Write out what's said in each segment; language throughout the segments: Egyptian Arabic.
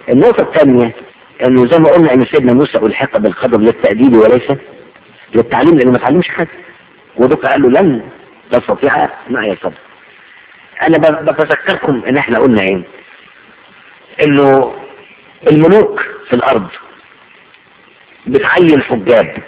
النقطة الثانية انه زي ما قلنا ان سيدنا موسى الحق بالقدر للتأديب وليس للتعليم لانه ما تعلمش حاجة ودك قال له لن تستطيع معي الصبر انا ب- بتذكركم ان احنا قلنا ايه انه الملوك في الارض بتعين حجاب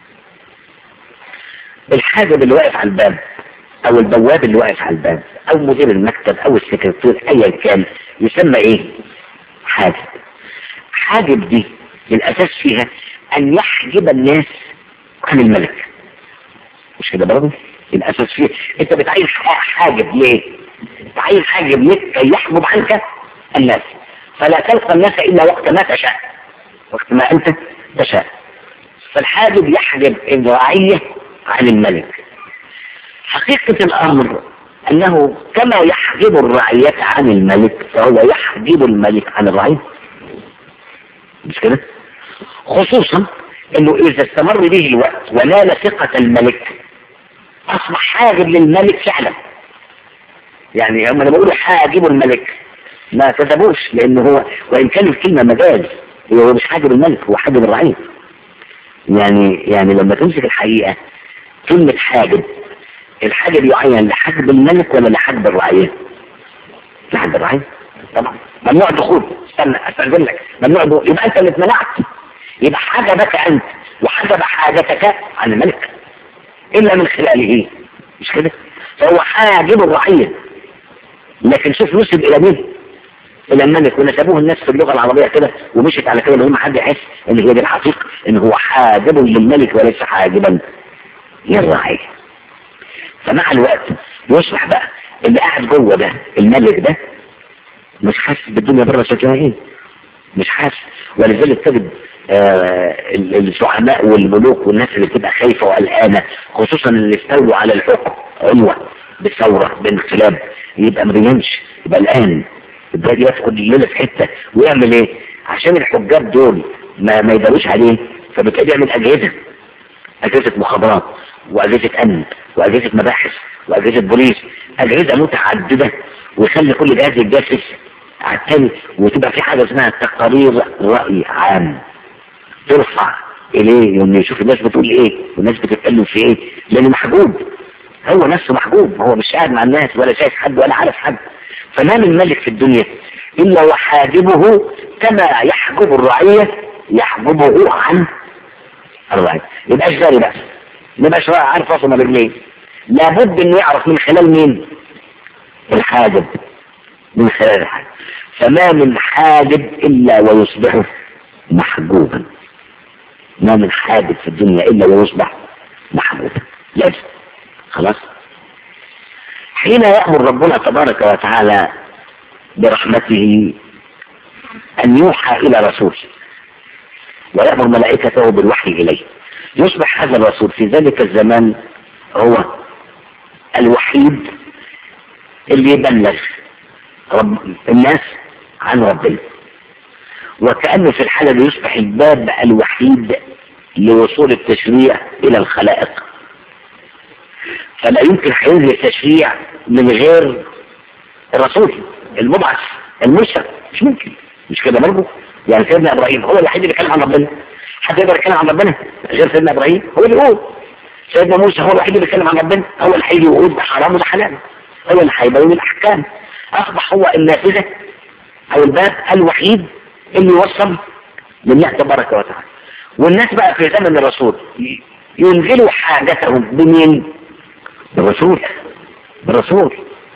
الحاجب اللي واقف على الباب او البواب اللي واقف على الباب او مدير المكتب او السكرتير ايا كان يسمى ايه حاجب حاجب دي الاساس فيها ان يحجب الناس عن الملك مش كده برضه الاساس فيه انت بتعين حاجب ليه تعين حاجب ليه كي يحجب عنك الناس فلا تلقى الناس الا وقت ما تشاء وقت ما انت تشاء فالحاجب يحجب الرعية عن الملك حقيقة الامر انه كما يحجب الرعية عن الملك فهو يحجب الملك عن الرعية مش كده خصوصا انه اذا استمر به الوقت ونال ثقة الملك اصبح حاجب للملك فعلا يعني هم لما بيقولوا حاجب الملك ما كذبوش لانه هو وان كان الكلمة مجاز هو مش حاجب الملك هو حاجب الرعية يعني يعني لما تمسك الحقيقة كلمة حاجب الحاجب يعين لحجب الملك ولا لحجب الرعية لحجب الرعية طبعا ممنوع الدخول استنى استاذن لك ممنوع الدخول يبقى انت اللي اتمنعت يبقى حجبك انت وحجب حاجتك عن الملك الا من خلاله مش كده فهو حاجب الرعية لكن شوف نسب الى مين الى الملك ونسبوه الناس في اللغة العربية كده ومشت على كده ان هم حد يحس ان هي دي الحقيقة ان هو حاجب للملك وليس حاجبا للرعية فمع الوقت يصبح بقى اللي قاعد جوه ده الملك ده مش حاسس بالدنيا بره شكلها ايه مش حاسس ولذلك تجد آه الزعماء والملوك والناس اللي بتبقى خايفة وقلقانة خصوصا اللي استولوا على الحكم عنوة بثورة بانقلاب يبقى مريانش يبقى الآن يبقى يفقد الليلة في حتة ويعمل ايه عشان الحجاب دول ما, ما يداروش عليه فبالتالي يعمل أجهزة أجهزة مخابرات وأجهزة أمن وأجهزة مباحث وأجهزة بوليس أجهزة متعددة ويخلي كل جهاز يتجسس على التاني وتبقى في حاجة اسمها تقارير رأي عام ترفع إليه إنه يشوف الناس بتقول إيه والناس بتتكلم في إيه لأنه محجوب هو نفسه محجوب هو مش قاعد مع الناس ولا شايف حد ولا عارف حد فما من ملك في الدنيا إلا وحاجبه كما يحجب الرعية يحجبه عن الرعية يبقاش جاري بقى يبقاش عارف راسه ما برجليه لابد انه يعرف من خلال مين الحاجب من خلال الحاجب فما من حاجب الا ويصبح محجوبا ما من حاجب في الدنيا الا ويصبح محجوبا لازم خلاص حين يأمر ربنا تبارك وتعالى برحمته أن يوحى إلى رسول ويأمر ملائكته بالوحي إليه يصبح هذا الرسول في ذلك الزمان هو الوحيد اللي يبلغ رب الناس عن ربنا وكأنه في الحالة دي يصبح الباب الوحيد لوصول التشريع إلى الخلائق فلا يمكن هينزل التشريع من غير الرسول المبعث المرسل مش ممكن مش كده برضه يعني سيدنا ابراهيم هو الوحيد اللي بيتكلم عن ربنا حد يقدر يتكلم عن ربنا غير سيدنا ابراهيم هو اللي يقول سيدنا موسى هو الوحيد اللي بيتكلم عن ربنا هو اللي هيجي يقول ده حرام وده حلال هو اللي هيبين الاحكام اصبح هو النافذه او الباب الوحيد اللي يوصل لله تبارك وتعالى والناس بقى في زمن الرسول ينزلوا حاجتهم بمين بالرسول بالرسول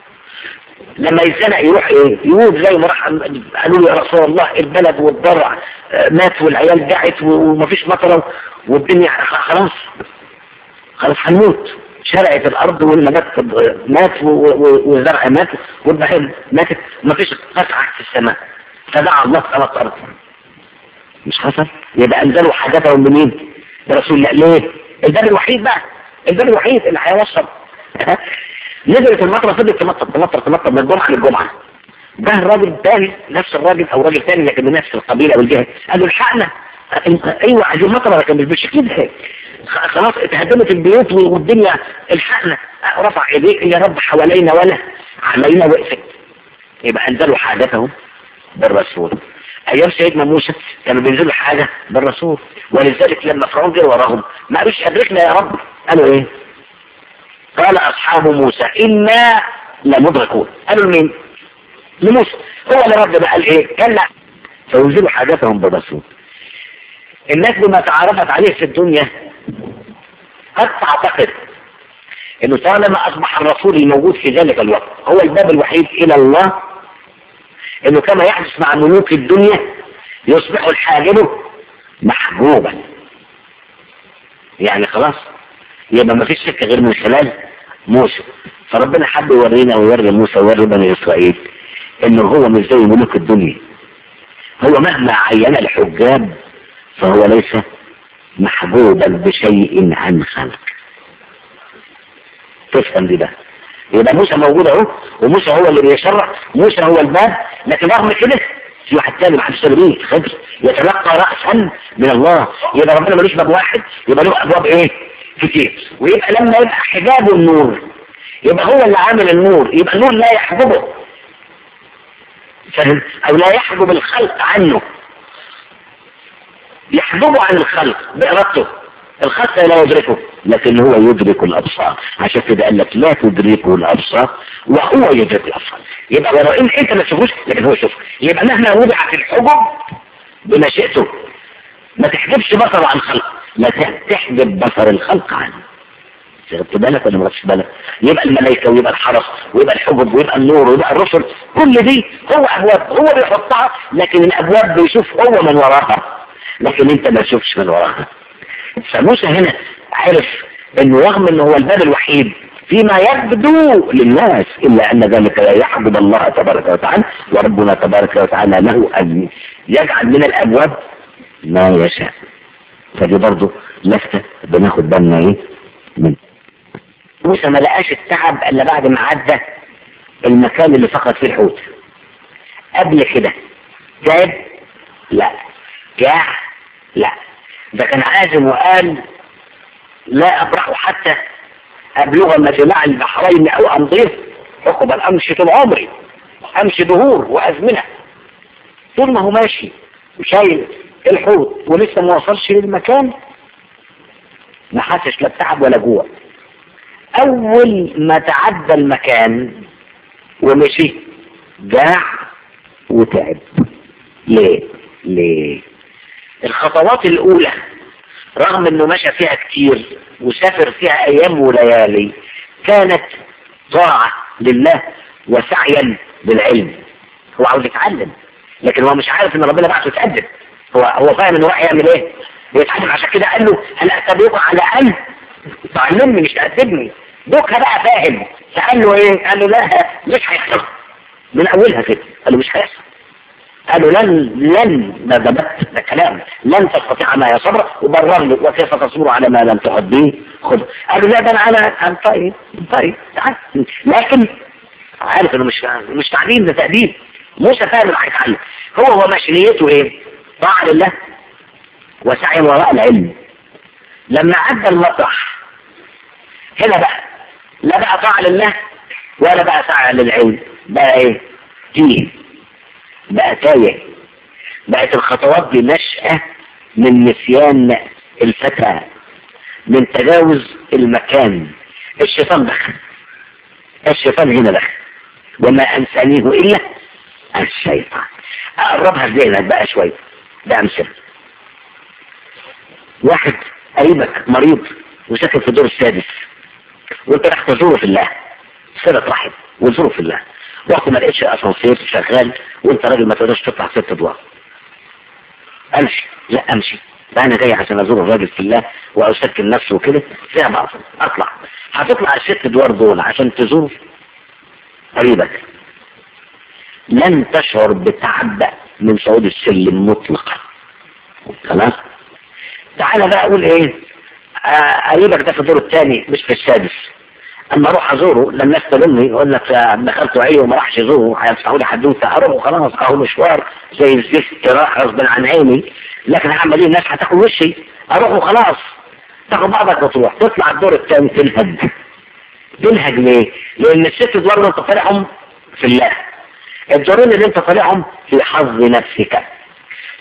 لما يتزنق يروح ايه يقول زي ما راح قالوا له يا رسول الله البلد والضرع مات والعيال دعت ومفيش مطره والدنيا خلاص خلاص هنموت شرقت الارض والنبات مات والزرع مات والبهائم ماتت ومفيش قطعه في السماء فدعا الله خلاص ارض مش حصل يبقى انزلوا حاجتهم بمين برسول الله ليه الباب الوحيد بقى الباب الوحيد اللي هيوصل نزلت المطره فضلت تمطر تمطر تمطر من الجمعه للجمعه ده الراجل تاني نفس الراجل او راجل تاني لكن من نفس القبيله او الجهه قال له الحقنا ايوه عايزين مطره لكن مش بالشكل خلاص اتهدمت البيوت والدنيا الحقنا رفع ايديه يا رب حوالينا ولا علينا وقفت يبقى انزلوا حاجتهم بالرسول ايام سيدنا موسى كانوا بينزلوا حاجة بالرسول ولذلك لما فرعون جه وراهم ما قالوش ادركنا يا رب قالوا ايه قال اصحاب موسى انا لمدركون قالوا لمين لموسى هو اللي رد بقى قال ايه قال لا فينزلوا حاجاتهم بالرسول الناس بما تعرفت عليه في الدنيا قد تعتقد انه طالما اصبح الرسول الموجود في ذلك الوقت هو الباب الوحيد الى الله انه كما يحدث مع ملوك الدنيا يصبح الحاجب محجوبا يعني خلاص يبقى ما فيش سكه غير من خلال موسى فربنا حب يورينا ويوري موسى ويوري بني اسرائيل انه هو مش زي ملوك الدنيا هو مهما عين الحجاب فهو ليس محجوبا بشيء عن خلق تفهم دي بقى يبقى موسى موجود اهو وموسى هو اللي بيشرع موسى هو الباب لكن رغم كده في واحد تاني ما حدش تدريه خبر يتلقى رأسا من الله يبقى ربنا ملوش باب واحد يبقى له ابواب ايه كتير ويبقى لما يبقى حجابه النور يبقى هو اللي عامل النور يبقى النور لا يحجبه فاهم او لا يحجب الخلق عنه يحجبه عن الخلق بإرادته الخلق لا يدركه لكن هو يدرك الأبصار عشان كده قال لك لا تدركه الأبصار وهو يدرك الأبصار يبقى ولو إن أنت ما تشوفوش لكن هو يشوف يبقى مهما وضع في الحجب بمشيئته ما تحجبش بصره عن خلق لا تحجب بصر الخلق عنه خدت بالك ولا ما خدتش بالك يبقى الملائكه ويبقى الحرس ويبقى الحجب ويبقى النور ويبقى الرسل كل دي هو ابواب هو بيحطها لكن الابواب بيشوف هو من وراها لكن انت ما تشوفش من وراها فموسى هنا عرف انه رغم انه هو الباب الوحيد فيما يبدو للناس الا ان ذلك لا يحجب الله تبارك وتعالى وربنا تبارك وتعالى له ان يجعل من الابواب ما يشاء فدي برضه لفتة بناخد بالنا ايه من موسى ما لقاش التعب الا بعد ما عدى المكان اللي فقد فيه الحوت قبل كده تعب لا جاع لا ده كان عازم وقال لا ابرح حتى ابلغ مجمع البحرين او امضيه عقب امشي طول عمري امشي دهور وازمنه طول ما هو ماشي وشايل الحوت ولسه ما وصلش للمكان ما حسش لا بتعب ولا جوع اول ما تعدى المكان ومشي جاع وتعب ليه ليه الخطوات الاولى رغم انه مشى فيها كتير وسافر فيها ايام وليالي كانت طاعة لله وسعيا بالعلم هو عاوز يتعلم لكن هو مش عارف ان ربنا بعته يتقدم هو هو فاهم ان هو هيعمل ايه بيتعلم عشان كده قال له هل اتبعك على ان تعلمني مش تأدبني دوكها بقى فاهم فقال له ايه قال له لا مش هيحصل من اولها كده قال له مش هيحصل قالوا لن لن ده ده ده كلام لن تستطيع معي صبر وبرر لي وكيف تصبر على ما لم تحد به خذ قالوا لا ده انا انا طيب طيب تعال لكن عارف انه مش مش تعليم ده تأديب موسى فاهم انه هيتعلم هو هو ماشي نيته ايه؟ طاعة لله وسعي وراء العلم لما عدى المطرح هنا بقى لا بقى طاعة لله ولا بقى سعي للعلم بقى ايه؟ دين بقى تايه بقت الخطوات دي نشأة من نسيان الفتى من تجاوز المكان الشيطان دخل الشيطان هنا دخل وما أنسانيه إلا الشيطان أقربها ذهنك بقى شوية ده أمثلة واحد قريبك مريض وساكن في الدور السادس وانت راح تزوره في الله صلة رحم وزوره في الله وقت ما لقيتش اسانسير شغال وانت راجل ما تقدرش تطلع ست ادوار امشي لا امشي ده انا جاي عشان ازور الراجل في الله واسكن نفسه وكده فيها بعض اطلع هتطلع الست ادوار دول عشان تزور قريبك لن تشعر بتعب من صعود السلم مطلقا خلاص تعالى بقى اقول ايه آه قريبك ده في الدور الثاني مش في السادس اما اروح ازوره لما الناس تلومني يقول لك دخلت عيه وما راحش ازوره هيفتحوا لي حدوته اروح وخلاص اهو مشوار زي الزفت راح غصب عن عيني لكن هعمل ايه الناس هتاكل وشي اروح وخلاص تاخد بعضك وتروح تطلع الدور الثاني تنهج تنهج ليه؟ لان الست ادوار اللي انت طالعهم في الله الدورين اللي انت طالعهم في حظ نفسك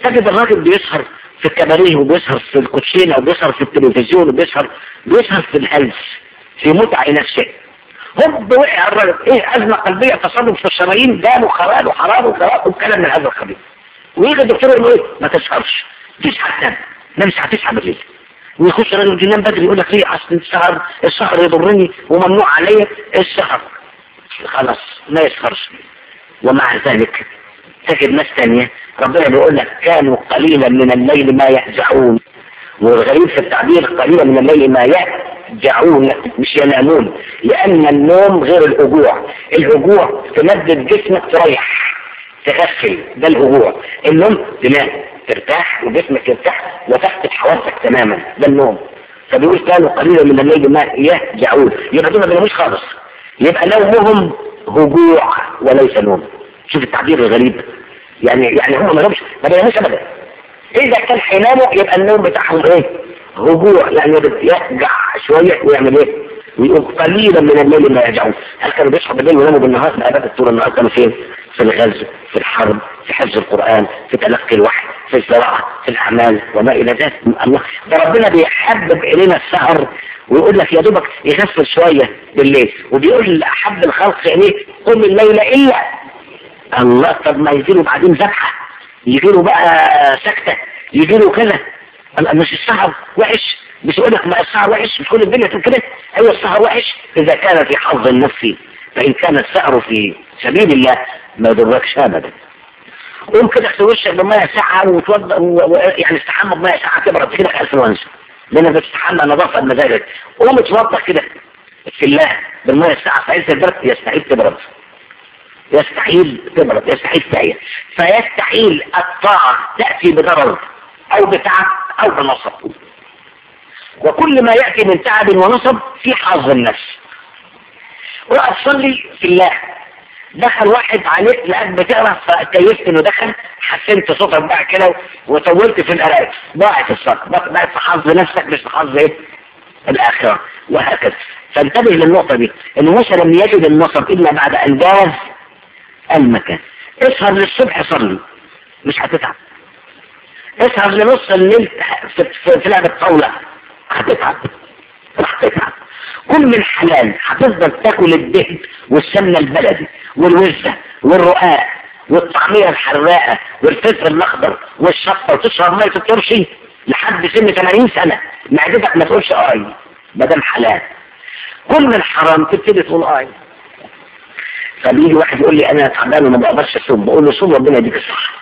تجد الراجل بيسهر في الكباريه وبيسهر في الكوتشينه وبيسهر في التلفزيون وبيسهر بيسهر في الهلس في متعه نفسه هوب وقع الراجل ايه ازمه قلبيه تصرف في الشرايين دم وخراب وحراره وكلام وكلام من هذا القبيل ويجي الدكتور يقول له ايه ما تسهرش تصحى تنام نام الساعه 9 بالليل ويخش الراجل ينام بدري يقول لك ليه اصل السهر السهر يضرني وممنوع عليا السهر خلاص ما يسهرش ومع ذلك تجد ناس تانية ربنا بيقول لك كانوا قليلا من الليل ما يهجعون والغريب في التعبير قليلا من الليل ما يهجعون مش ينامون لأن النوم غير الهجوع الهجوع تمدد جسمك تريح تغفل ده الهجوع النوم تنام ترتاح وجسمك يرتاح وتفقد حواسك تماما ده النوم فبيقول كانوا قليلا من الليل ما يهجعون يبقى دول ما بيناموش خالص يبقى نومهم هجوع وليس نوم شوف التعبير الغريب يعني يعني هم ما نامش ما بيناموش ابدا اذا كان هيناموا يبقى النوم بتاعهم ايه هجوع يعني يرجع شويه ويعمل ايه ويقول قليلا من الليل ما يرجعون هل كانوا بيصحوا بالليل ويناموا بالنهار لا ابدا طول النهار كانوا فين في الغزو في الحرب في حفظ القران في تلقي الوحي في الزراعه في الاعمال وما الى ذلك الله ده ربنا بيحبب الينا السهر ويقول لك يا دوبك يغفل شويه بالليل وبيقول احب الخلق اليك قم الليل الا الله طب ما يجي له بعدين ذبحه يجي له بقى سكته يجي له كذا مش السهر وحش مش يقول لك ما السهر وحش مش كل الدنيا تقول كده ايوه السهر وحش اذا كان في حظ النفس فان كان السهر في سبيل الله ما يضركش ابدا قوم كده اغسل وشك بميه ساعه وتوضا و... يعني استحمى بميه ساعه تبرد كده في الفلونزا لانك بتستحمى نظافه بمزاجك قوم اتوضا كده في الله بالميه الساعه في عز البرد يستحيل تبرد يستحيل تبرد يستحيل تعيا فيستحيل الطاعة تأتي بضرر أو بتعب أو بنصب وكل ما يأتي من تعب ونصب في حظ النفس وقف صلي في الله دخل واحد عليك لقاك بتقرا فتيست انه دخل حسنت صوتك بقى كده وطولت في القراءة ضاعت الصلاة بقت في حظ نفسك مش في حظ ايه؟ الآخرة وهكذا فانتبه للنقطة دي ان موسى لم يجد النصب إلا بعد أن جاز المكان اسهر للصبح صلي مش هتتعب اسهر لنص الليل في, في, في لعبة طاولة هتتعب هتتعب كل من حلال هتفضل تاكل الدهن والسمنة البلدي والوزة والرقاق والطعمية الحراقة والفلفل الأخضر والشطة وتشرب مية الترشي لحد سن 80 سنة معدتك ما تقولش آي ما دام حلال كل من حرام تبتدي تقول آي فبيجي واحد يقول لي انا تعبان وما بقدرش اصوم بقول له صوم ربنا يديك الصحه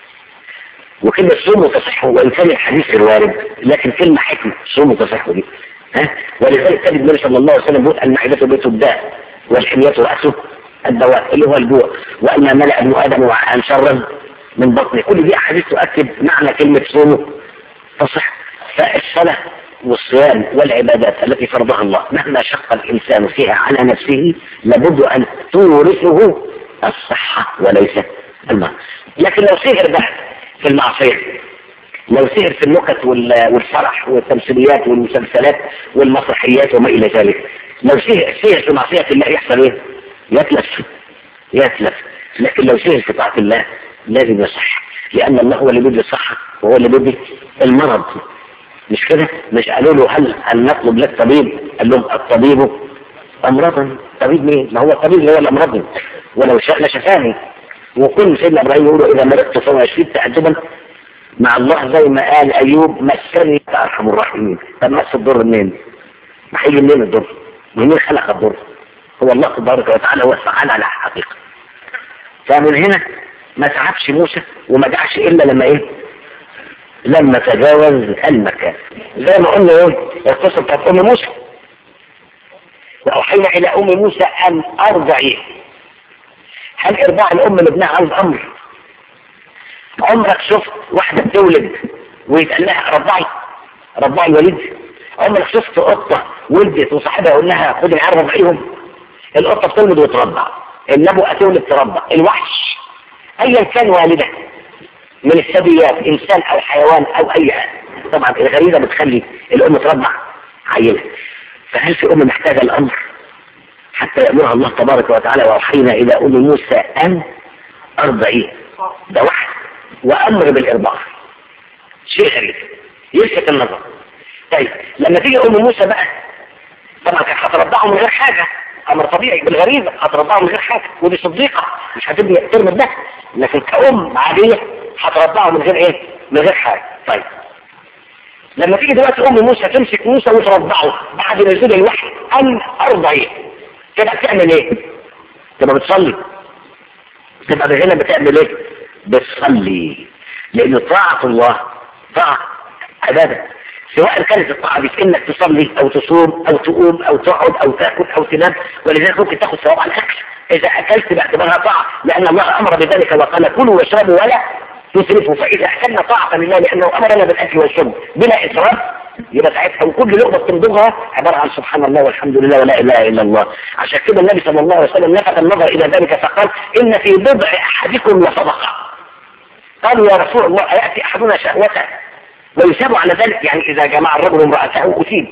وكلمة صوم وتصح وان كان الحديث الوارد لكن كلمة حكمة صوم وتصح دي ها ولذلك كان النبي صلى الله عليه وسلم يقول المعدة بيت الداء والحمية رأسه الدواء اللي هو الجوع وأن ملأ ابن آدم وعن شرا من بطنه كل دي أحاديث تؤكد معنى كلمة صوم تصح فالصلاة والصيام والعبادات التي فرضها الله مهما شق الإنسان فيها على نفسه لابد أن تورثه الصحة وليس المرض لكن لو سهر بقى في المعصية لو سهر في النكت والفرح والتمثيليات والمسلسلات والمسرحيات وما إلى ذلك لو سهر, سهر في معصية الله يحصل إيه؟ يتلف يتلف لكن لو سهر في طاعة الله لازم يصح لأن الله هو اللي بيدي الصحة وهو اللي بيدي المرض مش كده مش قالوا له هل هل نطلب لك طبيب قال لهم الطبيب امرضا طبيب مين ما هو الطبيب اللي هو الامراض ولو شاء لشفاني وكل سيدنا ابراهيم يقولوا اذا مرضت فهو يشفيك تعجبا مع الله زي ما قال ايوب مسني ارحم الراحمين طب مس الضر منين؟ ما هيجي منين الضر؟ منين خلق الضر؟ هو الله تبارك وتعالى هو الفعال على الحقيقه فمن هنا ما تعبش موسى وما دعش الا لما ايه؟ لما تجاوز المكان زي ما قلنا ايه القصه بتاعت ام موسى واوحينا الى ام موسى ان ارضعيه هل ارضاع الام لابنها عاوز امر عمرك شفت واحده بتولد ويتقال لها رضعي رضعي الوليد عمرك شفت قطه ولدت وصاحبها يقول لها خدي العيال رضعيهم القطه بتولد وترضع النبوءه تولد ترضع الوحش ايا كان والدك من الثدييات انسان او حيوان او اي طبعا الغريزه بتخلي الام ترضع عيلها فهل في ام محتاجه الامر حتى يامرها الله تبارك وتعالى واوحينا الى ام موسى ان ارضعيه ده واحد وامر بالارباع شيء غريب يلفت النظر طيب لما تيجي ام موسى بقى طبعا كانت هترضعه من غير حاجه امر طبيعي بالغريزه هترضعه من غير حاجه ودي صديقه مش هتبني ترمي ده لكن كأم عاديه هترضعه من غير ايه؟ من غير حاجه طيب لما تيجي دلوقتي ام موسى تمسك موسى وترضعه بعد نزول الوحي ان ارضعيه تبقى بتعمل ايه؟ تبقى بتصلي تبقى هنا بتعمل ايه؟ بتصلي لان طاعه الله طاعه عباده سواء كانت الطاعة دي في انك تصلي او تصوم او تقوم او تقعد او تاكل او تنام ولذلك ممكن تاخد ثواب على الاكل اذا اكلت باعتبارها طاعة لان الله امر بذلك وقال كلوا واشربوا ولا تسرفوا فاذا اكلنا طاعة لله لانه امرنا بالاكل والشرب بلا اسراف يبقى ساعتها وكل لقمة بتمضغها عبارة عن سبحان الله والحمد لله ولا اله الا الله عشان كده النبي صلى الله عليه وسلم لفت النظر الى ذلك فقال ان في بضع احدكم لصدقة قالوا يا رسول الله اياتي احدنا شهوته ويثاب على ذلك يعني إذا جمع الرجل امرأته أثيب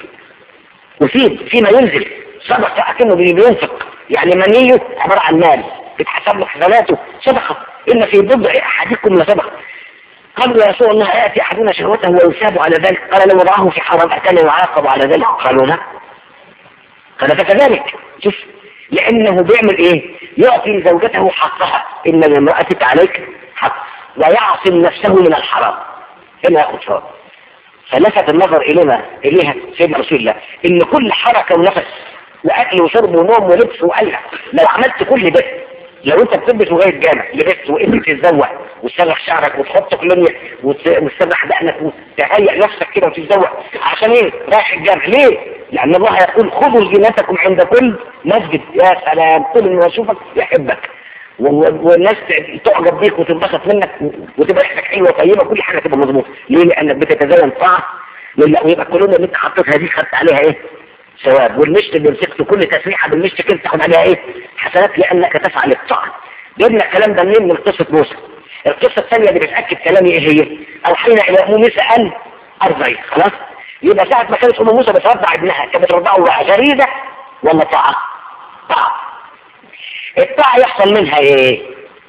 أثيب فيما ينزل صدقة أكنه بينفق يعني منيه عبارة عن مال بتحسب له حسناته صدقة إن في بضع أحدكم لصدقة قالوا يا رسول الله يأتي أحدنا شهوته ويثاب على ذلك قال لو وضعه في حرام أكان يعاقب على ذلك قالوا لا قال فكذلك شوف لأنه بيعمل إيه يعطي زوجته حقها إن للمرأة عليك حق ويعصم نفسه من الحرام هنا ياخد ثواب فلفت النظر الينا اليها سيدنا رسول الله ان كل حركه ونفس واكل وشرب ونوم ولبس وقلع لو عملت كل ده لو انت بتلبس لغايه جامع لبست وانت تتزوق وتسرح شعرك وتحط كلونيا وتسرح دقنك وتهيئ نفسك كده وتتزوق عشان ايه؟ رايح الجامع ليه؟ لان الله يقول خذوا زينتكم عند كل مسجد يا سلام كل ما يشوفك يحبك والناس تعجب بيك وتنبسط منك وتبقى ريحتك حلوه طيبه كل حاجه تبقى مظبوطه ليه؟ لانك بتتزين طاعه لله ويبقى كلنا اللي انت حطيتها دي خدت عليها ايه؟ ثواب والمشط اللي مسكته كل تسريحه بالمشط كده تاخد عليها ايه؟ حسنات لانك تفعل الطاعه جبنا الكلام ده منين؟ من قصه موسى القصه الثانيه اللي بتاكد كلامي ايه هي؟ اوحينا الى ام موسى ان ارضعي خلاص؟ يبقى ساعه ما كانت ام موسى بترضع ابنها كانت بترضعه غريزه ولا طاعه؟ طاعه الطاعة يحصل منها ايه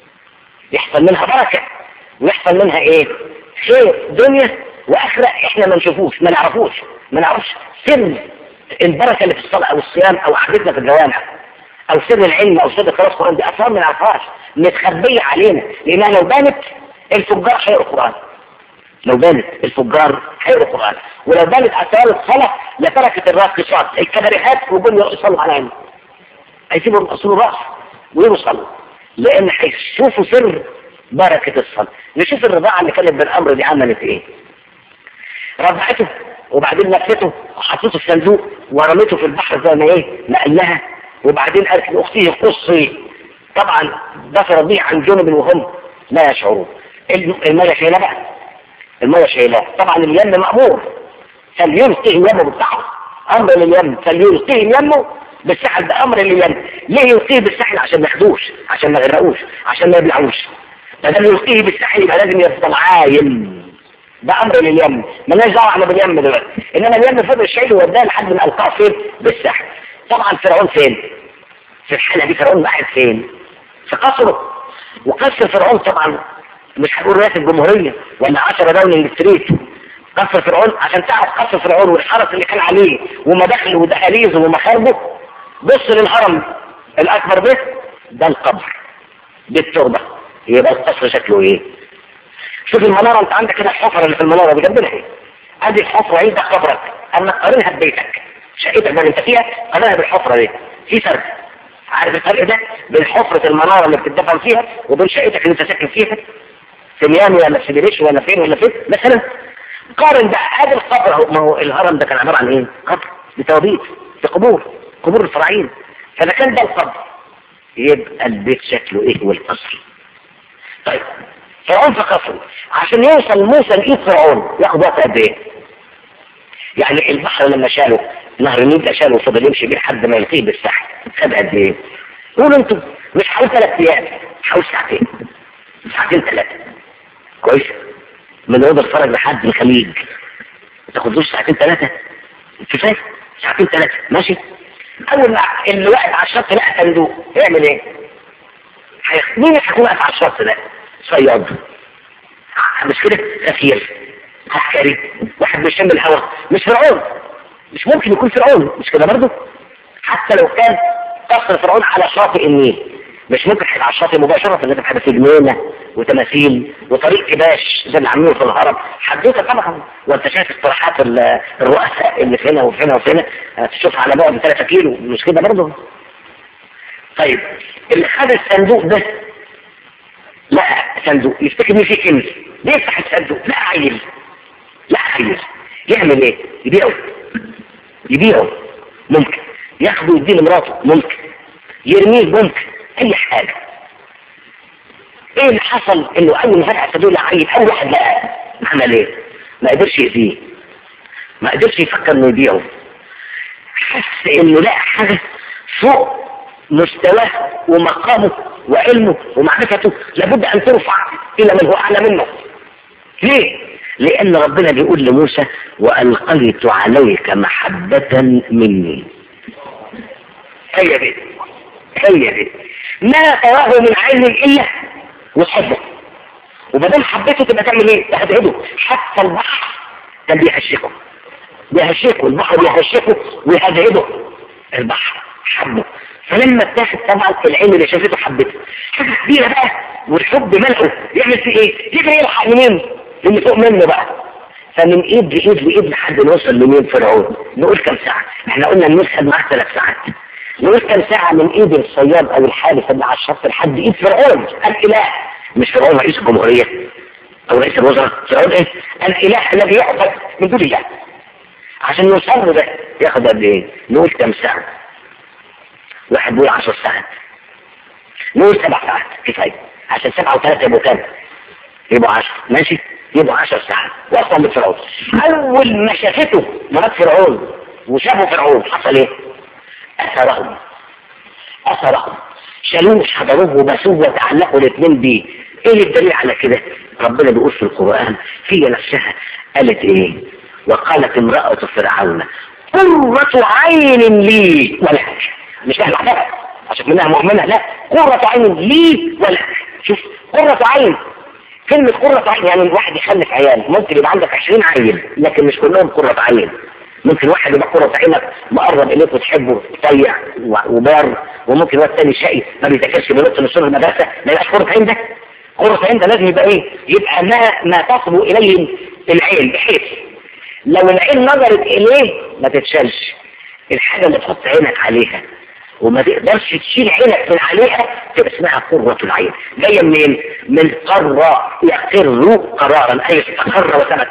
يحصل منها بركة ويحصل منها ايه خير دنيا واخرة احنا ما نشوفوش ما نعرفوش ما نعرفش سر البركة اللي في الصلاة او الصيام او قعدتنا في الجوامع او سر العلم او سر قراءة القرآن دي اسرار ما نعرفهاش متخبية علينا لانها لو بانت الفجار هيقروا القرآن لو بانت الفجار هيقروا القرآن ولو بانت اسرار الصلاة لتركت الراقصات الكبريهات وجم يصلوا على عينهم هيسيبوا يقصروا الرأس ويوصلوا لان هيشوفوا سر بركة الصلاة نشوف الرضاعة اللي كانت بالامر دي عملت ايه رضعته وبعدين لفته وحطته في صندوق ورميته في البحر زي ما ايه نقل لها وبعدين قالت لاخته قصي طبعا ده رضيع عن جنب وهم لا يشعرون المية شايلة بقى المية شايلاه طبعا اليم مأمور فليلقيه يمه بالسحر امر لليم فليلقيه يمه بالسحر ده امر لليم ليه يلقيه بالسحر عشان ما ياخدوش عشان ما يغرقوش عشان ما يبلعوش فده يلقيه بالسحر يبقى لازم يفضل عايم ده امر لليم مالناش دعوه احنا باليم دلوقتي انما اليم فضل شايله ووداه لحد ما القاه فين بالسحر طبعا فرعون فين في الحاله دي فرعون قاعد فين في قصره وقصر فرعون طبعا مش هنقول رئاسه الجمهوريه ولا 10 داونينج ستريت قصر فرعون عشان تعرف قصر فرعون والحرس اللي كان عليه ومداخله ودهاليزه ومخارجه بص للهرم الاكبر ده ده القبر دي التربه يبقى القصر شكله ايه شوف المناره انت عندك كده الحفره اللي في المناره دي جنبنا ايه ادي الحفره عندك قبرك اما قارنها ببيتك شقتك اللي انت فيها قارنها بالحفره دي في فرق عارف الفرق ده بين حفره المناره اللي بتدفن فيها وبين شقتك اللي انت ساكن فيها في ميامي ولا في بريش ولا فين ولا فين مثلا قارن بقى ادي القبر اهو ما هو الهرم ده كان عباره عن ايه؟ قبر بتوابيت في قبور قبور الفراعين فاذا كان ده القبر يبقى البيت شكله ايه والقصر طيب فرعون في قصره عشان يوصل موسى لايد فرعون ياخد وقت قد ايه؟ يعني البحر لما شاله نهر النيل ده شاله وفضل يمشي بيه لحد ما يلقيه بالساحل خد قد ايه؟ قولوا انتوا مش حوالي ثلاث ايام حوالي ساعتين ساعتين ثلاثه كويس؟ من اوضه الفرج لحد الخليج ما تاخدوش ساعتين ثلاثه كفايه ساعتين ثلاثه ماشي؟ اول ما اللي واقف على الشط لقى صندوق يعمل ايه؟ مين اللي هيكون واقف على الشط ده؟ صياد مش كده سفير عسكري واحد بيشم الهواء مش فرعون مش ممكن يكون فرعون مش كده برضه حتى لو كان قصر فرعون على شاطئ النيل مش ممكن هيبقى على الشاطئ مباشرة لازم هيبقى في جنينة وتماثيل وطريق كباش زي اللي عاملينه في الهرم حدوته طبعا وانت شايف اقتراحات ال- الرؤساء اللي في هنا وفي هنا وفي هنا تشوفها على بعد 3 كيلو مش كده برضه طيب اللي خد الصندوق ده لا صندوق يفتكر ان فيه كنز بيفتح الصندوق لا عيل لا عيل يعمل ايه يبيعه يبيعه ممكن ياخده ويديه لمراته ممكن يرميه ممكن اي حاجه ايه اللي حصل انه اول ما فتح الصندوق لعيل اول واحد لقى عمل ايه ما قدرش يأذيه ما قدرش يفكر انه يبيعه حس انه لقى حاجه فوق مستواه ومقامه وعلمه ومعرفته لابد ان ترفع الى من هو اعلى منه ليه لان ربنا بيقول لموسى والقيت عليك محبة مني هي دي هي دي ما تراه من عين الا وتحبه وبدل حبيته تبقى تعمل ايه تهدهده حتى البحر كان بيهشكه بيهشكه البحر بيهشكه ويهدهده البحر حبه فلما اتاخد طبعا العين اللي شافته حبته حاجه كبيره بقى والحب ملأه يعمل فيه ايه؟ يجري يلحق لمين؟ اللي فوق منه بقى فمن ايد لايد لايد لحد ما وصل لمين فرعون نقول كم ساعه؟ احنا قلنا المشهد معاه ثلاث ساعات نقول كم ساعه من ايد الصياد او الحارس اللي على الشط لحد ايد فرعون الاله مش فرعون رئيس الجمهوريه او رئيس الوزراء فرعون ايه؟ الاله الذي يعبد من دون الله عشان يوصل له ده ياخد قد ايه؟ نقول كم ساعه؟ واحد بيقول 10 ساعات نقول سبع ساعات كفايه عشان سبعه وثلاثه يبقوا كام؟ يبقوا 10 ماشي؟ يبقوا 10 ساعات وصل لفرعون اول ما شافته مرات فرعون وشافوا فرعون حصل ايه؟ اثرهم اثرهم شالوه حضروه وبسوه وتعلقوا الاثنين بيه ايه الدليل على كده؟ ربنا بيقول في القرآن هي نفسها قالت ايه؟ وقالت امرأة فرعون قرة عين لي ولك مش احنا حاجة عشان منها مؤمنة لا قرة عين لي ولك شوف قرة عين كلمة قرة عين يعني الواحد يخلف عيال ممكن يبقى عندك 20 عيل لكن مش كلهم قرة عين ممكن واحد يبقى قرة عينك مقرب اليك وتحبه طيع وبار وممكن واحد تاني شقي ما بيذاكرش بينط من سور المدرسة ما يبقاش قرة عين ده قرة عين ده لازم يبقى ايه؟ يبقى ما ما تصبو اليه العين بحيث لو العين نظرت اليه ما تتشالش الحاجة اللي تحط عينك عليها وما تقدرش تشيل عينك من عليها تبقى اسمها قرة العين جاية منين؟ من قرة يقر قرارا اي استقر وثبت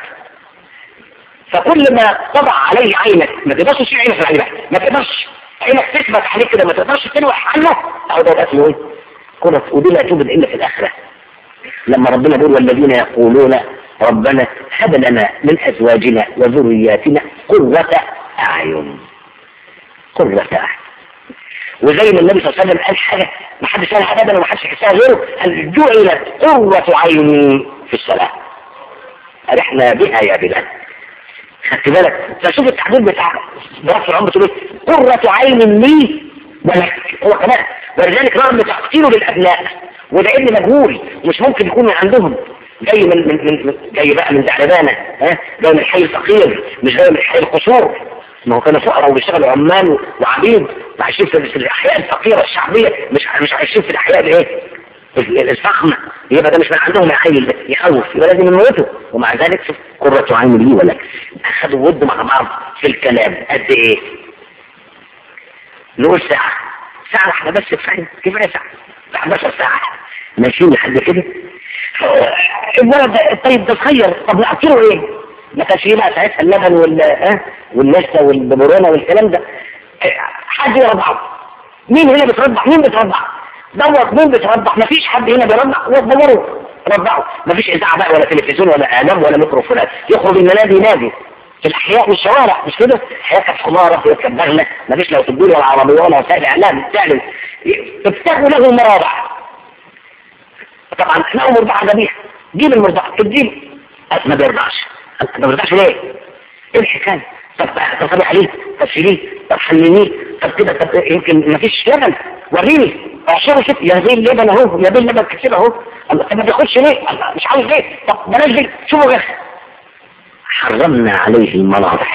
فكل ما طبع عليه عينك ما تقدرش تشيل عينك من عليه ما تقدرش عينك تثبت عليه كده ما تقدرش تلوح عنه او ده بقى اسمه ايه؟ قرة ودي لا توجد الا في الاخره لما ربنا بيقول والذين يقولون ربنا هب لنا من ازواجنا وذرياتنا قرة اعين قرة اعين وزي ما النبي صلى الله عليه وسلم قال حاجة ما حدش قالها ابدا وما حدش يحسها غيره قال جعلت قرة عيني في الصلاة أرحنا بها يا بلال خدت بالك فشوف التعبير بتاع برافع العمر تقول ايه قرة عين لي ولك هو كمان ولذلك رغم تقتيله للأبناء وده ابن مجهول مش ممكن يكون من عندهم جاي من من من من- جاي بقى من دعلبانة ها جاي من الحي الفقير مش جاي من الحي القصور ما هو كانوا فقراء وبيشتغلوا عمال وعبيد وعايشين في في الاحياء الفقيره الشعبيه مش مش عايشين في الاحياء الايه؟ الفخمه يبقى ده مش من عندهم العيل ده يخوف يبقى لازم يموتوا ومع ذلك شوف قرة عين لي ولك اخذوا ود مع بعض في الكلام قد ايه؟ نقول ساعة ساعة واحدة بس كفاية كفاية ساعة 11 ساعة ماشيين لحد كده الولد ده طيب ده صغير طب نأكله ايه؟ ما كانش فيه بقى ساعتها اللبن وال ها والنسا والببرونة والكلام ده حد يرضعه مين هنا بترضع مين بترضع دور مين بترضع مفيش حد هنا بيرضع دوروا رضعوا مفيش اذاعه بقى ولا تلفزيون ولا اعلام ولا ميكروفونات يخرج المنادي ينادي في الاحياء والشوارع مش كده الحياه كانت حماره كانت بغله مفيش لا تدور ولا عربيه ولا وسائل اعلام تعلن ابتغوا له المراضع طبعا احنا مرضعه ذبيحه جيب المرضعه اديله ما بيرضعش ما بيرضعش ليه؟ ايه الحكايه؟ طب طب عليه طب شيليه طب حلليه طب كده طب يمكن ما فيش لبن وريني اعشره ست يا زي اللبن اهو يا زي اللبن كتير اهو الله طب ما بياخدش ليه الله مش عاوز ليه طب بلاش دي شوفوا غير حرمنا عليه المناضح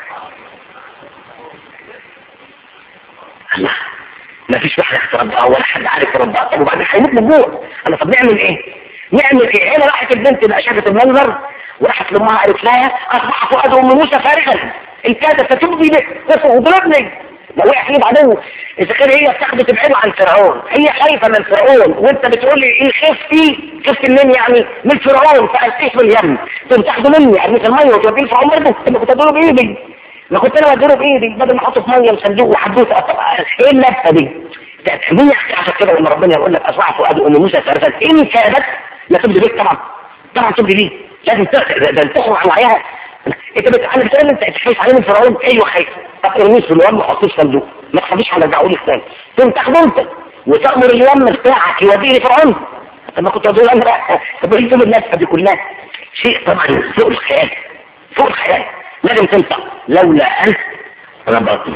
الله ما فيش واحد يتربى ولا حد عارف يربى طب وبعدين هيموت من الجوع الله طب نعمل ايه؟ نعمل ايه؟ هنا راحت البنت بقى شافت المنظر وراحت لامها قالت لها اصبح فؤاد ام موسى فارغا ان كادت فتبدي به وضربني لو وقع فيه بعدين اذا كان هي بتاخده تبعده عن فرعون هي خايفه من فرعون وانت بتقول لي ايه خفتي خفت منين يعني من فرعون فالقيه في اليم تقوم تاخده مني يعني في الميه وتوديه فرعون برضه انت كنت ادوره بايدي ما كنت انا بدوره بايدي بدل ما احطه في ميه وصندوق وحدوته ايه اللفه دي؟ مين يحكي عشان كده لما ربنا يقول لك اصبح فؤاد ام موسى فارغا ان كادت لا تبدي بيك طبعا طبعا تبدي بيه لازم تخرج عن وعيها انت بتعلم بتقول انت خايف عليه من فرعون ايوه خايف طب ارميه في اليم وحطيه في صندوق ما تخليش هرجعه لك تاني تقوم تاخده انت وتامر اليم بتاعك يوديه لفرعون طب ما كنت اقول انا بقى طب ايه تقول الناس دي كلها شيء طبعا فوق الخيال فوق الخيال لازم تنطق لولا ان ربطنا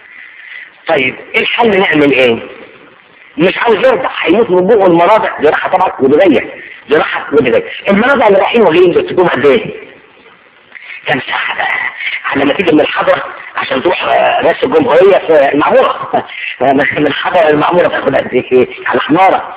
طيب ايه الحل نعمل ايه مش عاوز يرضع هيموت من بوق المراضع جراحه طبعا ودبيه جراحه ودبيه المراضع اللي رايحين واجيين بتكون قد ايه كان ساعة بقى على ما تيجي من الحضرة عشان تروح راس الجمهورية في المعمورة من الحضرة للمعمورة تاخد قد ايه على حمارة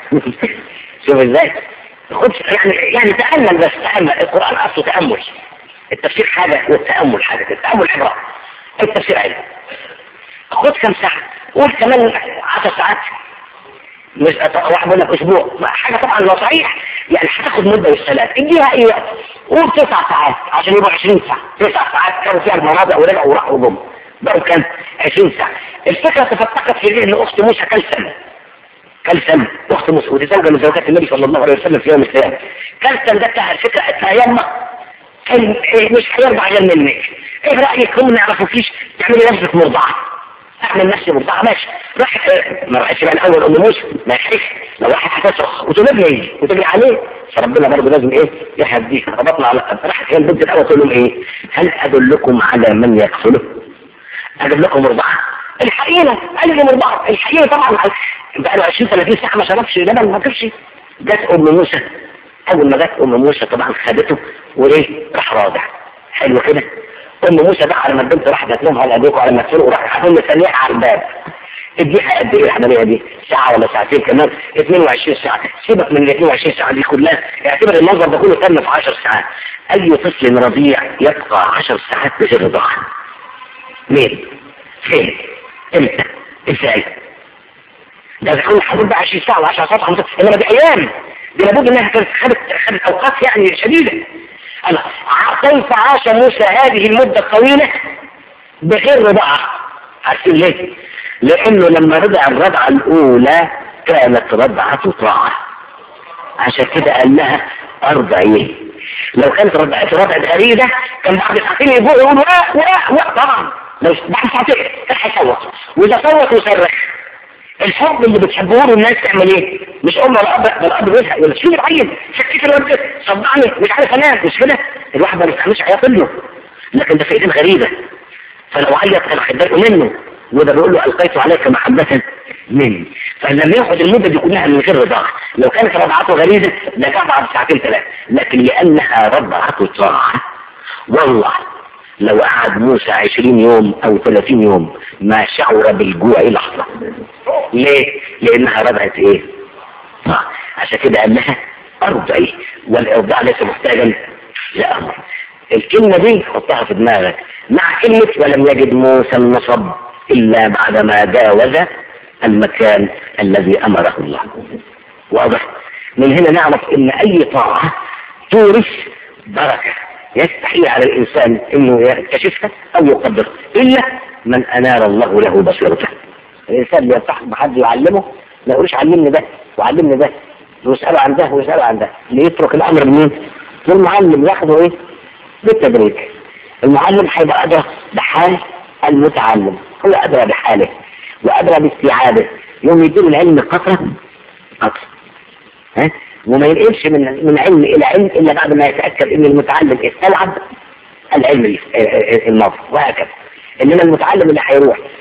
شوف ازاي خد يعني يعني تأمل بس تأمل القرآن أصله تأمل التفسير حاجة والتأمل حاجة التأمل عبرة التفسير علم خد كم ساعة قول كمان 10 ساعات مش واحد بيقول لك اسبوع حاجه طبعا لو صحيح يعني هتاخد مده والسلام اديها اي وقت قول تسع ساعات عشان يبقوا 20 ساعه تسع ساعات كانوا فيها المناطق ورجعوا وراحوا وجم بقوا كام 20 ساعه الفكره تفتقت في ذهن اخت موسى كلثم كلثم اخت موسى ودي زوجه من زوجات النبي صلى الله عليه وسلم في يوم القيامه كلثم ده بتاع الفكره قالت يما كان إيه مش هيرضع غير منك ايه رايك هم ما يعرفوكيش تعملي نفسك مرضعه اعمل نفسي مرضعه ماشي راح ما راحتش بقى الاول ام موسى ما يحرش لو راحت هتصرخ وتبني وتجري عليه فربنا برضه لازم ايه يهديك ربطنا على راحت هي البنت الاول تقول لهم ايه هل ادلكم على من يكفله اجيب لكم مرضعه الحقيقه قال لي مرضعه الحقيقه طبعا بقى له 20 30 ساعه ما شربش لبن ما كلش جت ام موسى اول ما جت ام موسى طبعا خدته وايه راح راضع حلو كده ام موسى بقى على ما البنت راحت قالت لهم على ابوكم على ما تفرقوا راح حاطين مستنيها على الباب اديها قد ايه العمليه دي ساعه ولا ساعتين كمان 22 ساعه سيبك من ال 22 ساعه دي كلها اعتبر المنظر ده كله تم في 10 ساعات اي طفل رضيع يبقى 10 ساعات بغير ضغط مين فين امتى ازاي ده اذا كنا حاطين بقى 20 ساعه و10 ساعات انما دي ايام دي لابد انها كانت خدت خدت اوقات يعني شديده أنا كيف عاش موسى هذه المدة الطويلة بغير رضاعة عارفين ليه؟ لأنه لما رضع الرضعة الأولى كانت رضعة طاعة عشان كده قال لها أرضعيه لو كانت رضعته رضعة غريبة كان بعد ساعتين يجوع يقول وا وا وا طبعا لو بعد ساعتين كان هيصوت وإذا صوت وصرخ الحب اللي بتحبوه له الناس تعمل ايه؟ مش ام ولا اب ده الاب بيزهق يقول شوف العيل شكيت الواد صدعني مش عارف انام مش كده الواحد ما بيستحملش عياط له لكن ده في ايد غريبه فلو عيط كان هيتضايقوا منه وده بيقول له القيت عليك محبه مني فلما ياخد المده دي كلها من غير رضاعه لو كانت رضعته غريبه لكان بعد ساعتين ثلاثه لكن لانها رضعته طاعه والله لو قعد موسى عشرين يوم او ثلاثين يوم ما شعر بالجوع لحظة ليه؟ لانها رضعت ايه؟ آه. عشان كده قال لها ارضعي والارضاع ليس محتاجا لامر الكلمة دي حطها في دماغك مع كلمة ولم يجد موسى النصب الا بعدما جاوز المكان الذي امره الله واضح من هنا نعرف ان اي طاعة تورث بركة يستحيل على الإنسان أنه يكتشفها أو يقدرها إلا من أنار الله له بصيرته الإنسان بيصح بحد يعلمه ما يقولش علمني ده وعلمني ده ويسأله عن ده ويسأله عن ده ليترك الأمر لمين؟ للمعلم ياخده إيه؟ بالتدريج المعلم هيبقى أدرى بحال المتعلم هو أدرى بحاله وأدرى باستيعابه يوم يديله العلم قطرة قطرة ها وما ينقلش من من علم الى علم الا بعد ما يتاكد ان المتعلم استوعب العلم الماضي وهكذا انما المتعلم اللي هيروح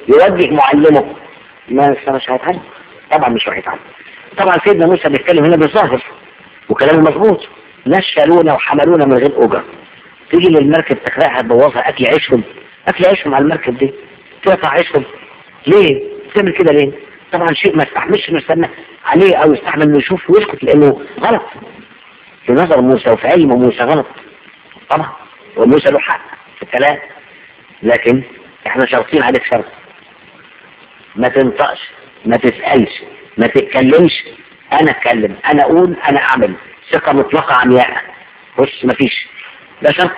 يوجه معلمه ما مش هيتعلم طبعا مش هيتعلم طبعا سيدنا موسى بيتكلم هنا بالظاهر وكلامه مظبوط ناس شالونا وحملونا من غير اجر تيجي للمركب تخلقها تبوظها اكل عيشهم اكل عيشهم على المركب دي تقطع عيشهم ليه؟ تعمل كده ليه؟ طبعا شيء ما يستحملش انه يستنى عليه او يستحمل انه يشوف ويسكت لانه غلط في نظر موسى وفي علم موسى غلط طبعا وموسى له حق في الكلام لكن احنا شرطين عليك شرط ما تنطقش ما تسألش ما تتكلمش انا اتكلم انا اقول انا اعمل ثقة مطلقة عمياء بص مفيش ده شرط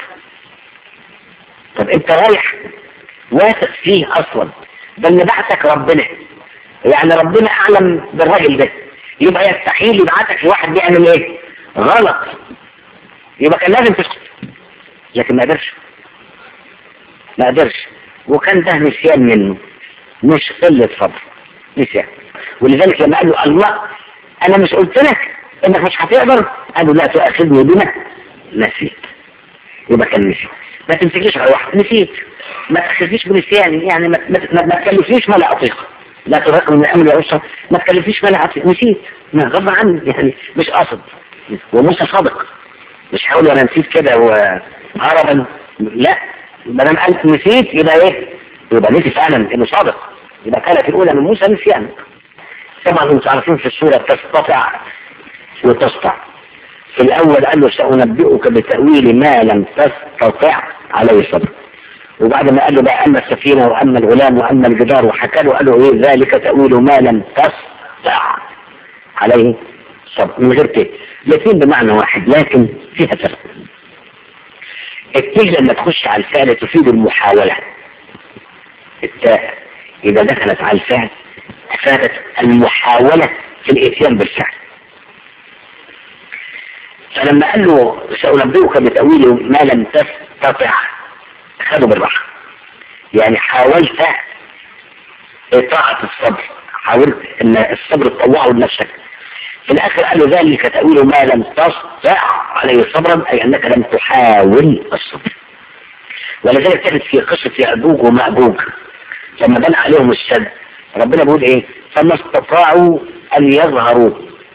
طب انت رايح واثق فيه اصلا ده اللي بعتك ربنا يعني ربنا اعلم بالراجل ده يبقى يستحيل يبعتك لواحد بيعمل ايه غلط يبقى كان لازم تسكت لكن ما قدرش ما قدرش وكان ده نسيان منه مش قلة صبر نسيان ولذلك لما قال له الله انا مش قلت لك انك مش هتقدر قال له لا تؤاخذني بما نسيت يبقى كان نسي ما تمسكليش على واحد نسيت ما تاخذنيش بنسياني يعني ما, ما, ما تكلفنيش ما لا اطيق لا ترق من امر العسر ما تكلفنيش ما لا اطيق نسيت ما غصب عني يعني مش قصد وموسى صادق مش هقول انا نسيت كده وهربا لا ما دام قالت نسيت يبقى ايه؟ يبقى نسي فعلا انه صادق يبقى كانت الاولى من موسى نسيان طبعا انتم عارفين في السوره تستطع وتسطع في الاول قال له سانبئك بتاويل ما لم تستطع عليه صبر وبعد ما قال له بقى اما السفينه واما الغلام واما الجدار وحكى له قال له ايه ذلك تاويل ما لم تستطع عليه صبر من غير كده الاثنين بمعنى واحد لكن فيها فرق التاء لما تخش على الفعل تفيد المحاولة التاء إذا دخلت على الفعل أفادت المحاولة في الإتيان بالفعل فلما قال له سأنبئك بتأويل ما لم تستطع أخذه بالراحة يعني حاولت إطاعة الصبر حاولت أن الصبر تطوعه لنفسك في الآخر قال له ذلك تأويل ما لم تستطع عليه صبرا أي أنك لم تحاول الصبر ولذلك كانت في قصة يأجوج ومأجوج لما بنى عليهم السد ربنا بيقول إيه فما استطاعوا أن يظهروا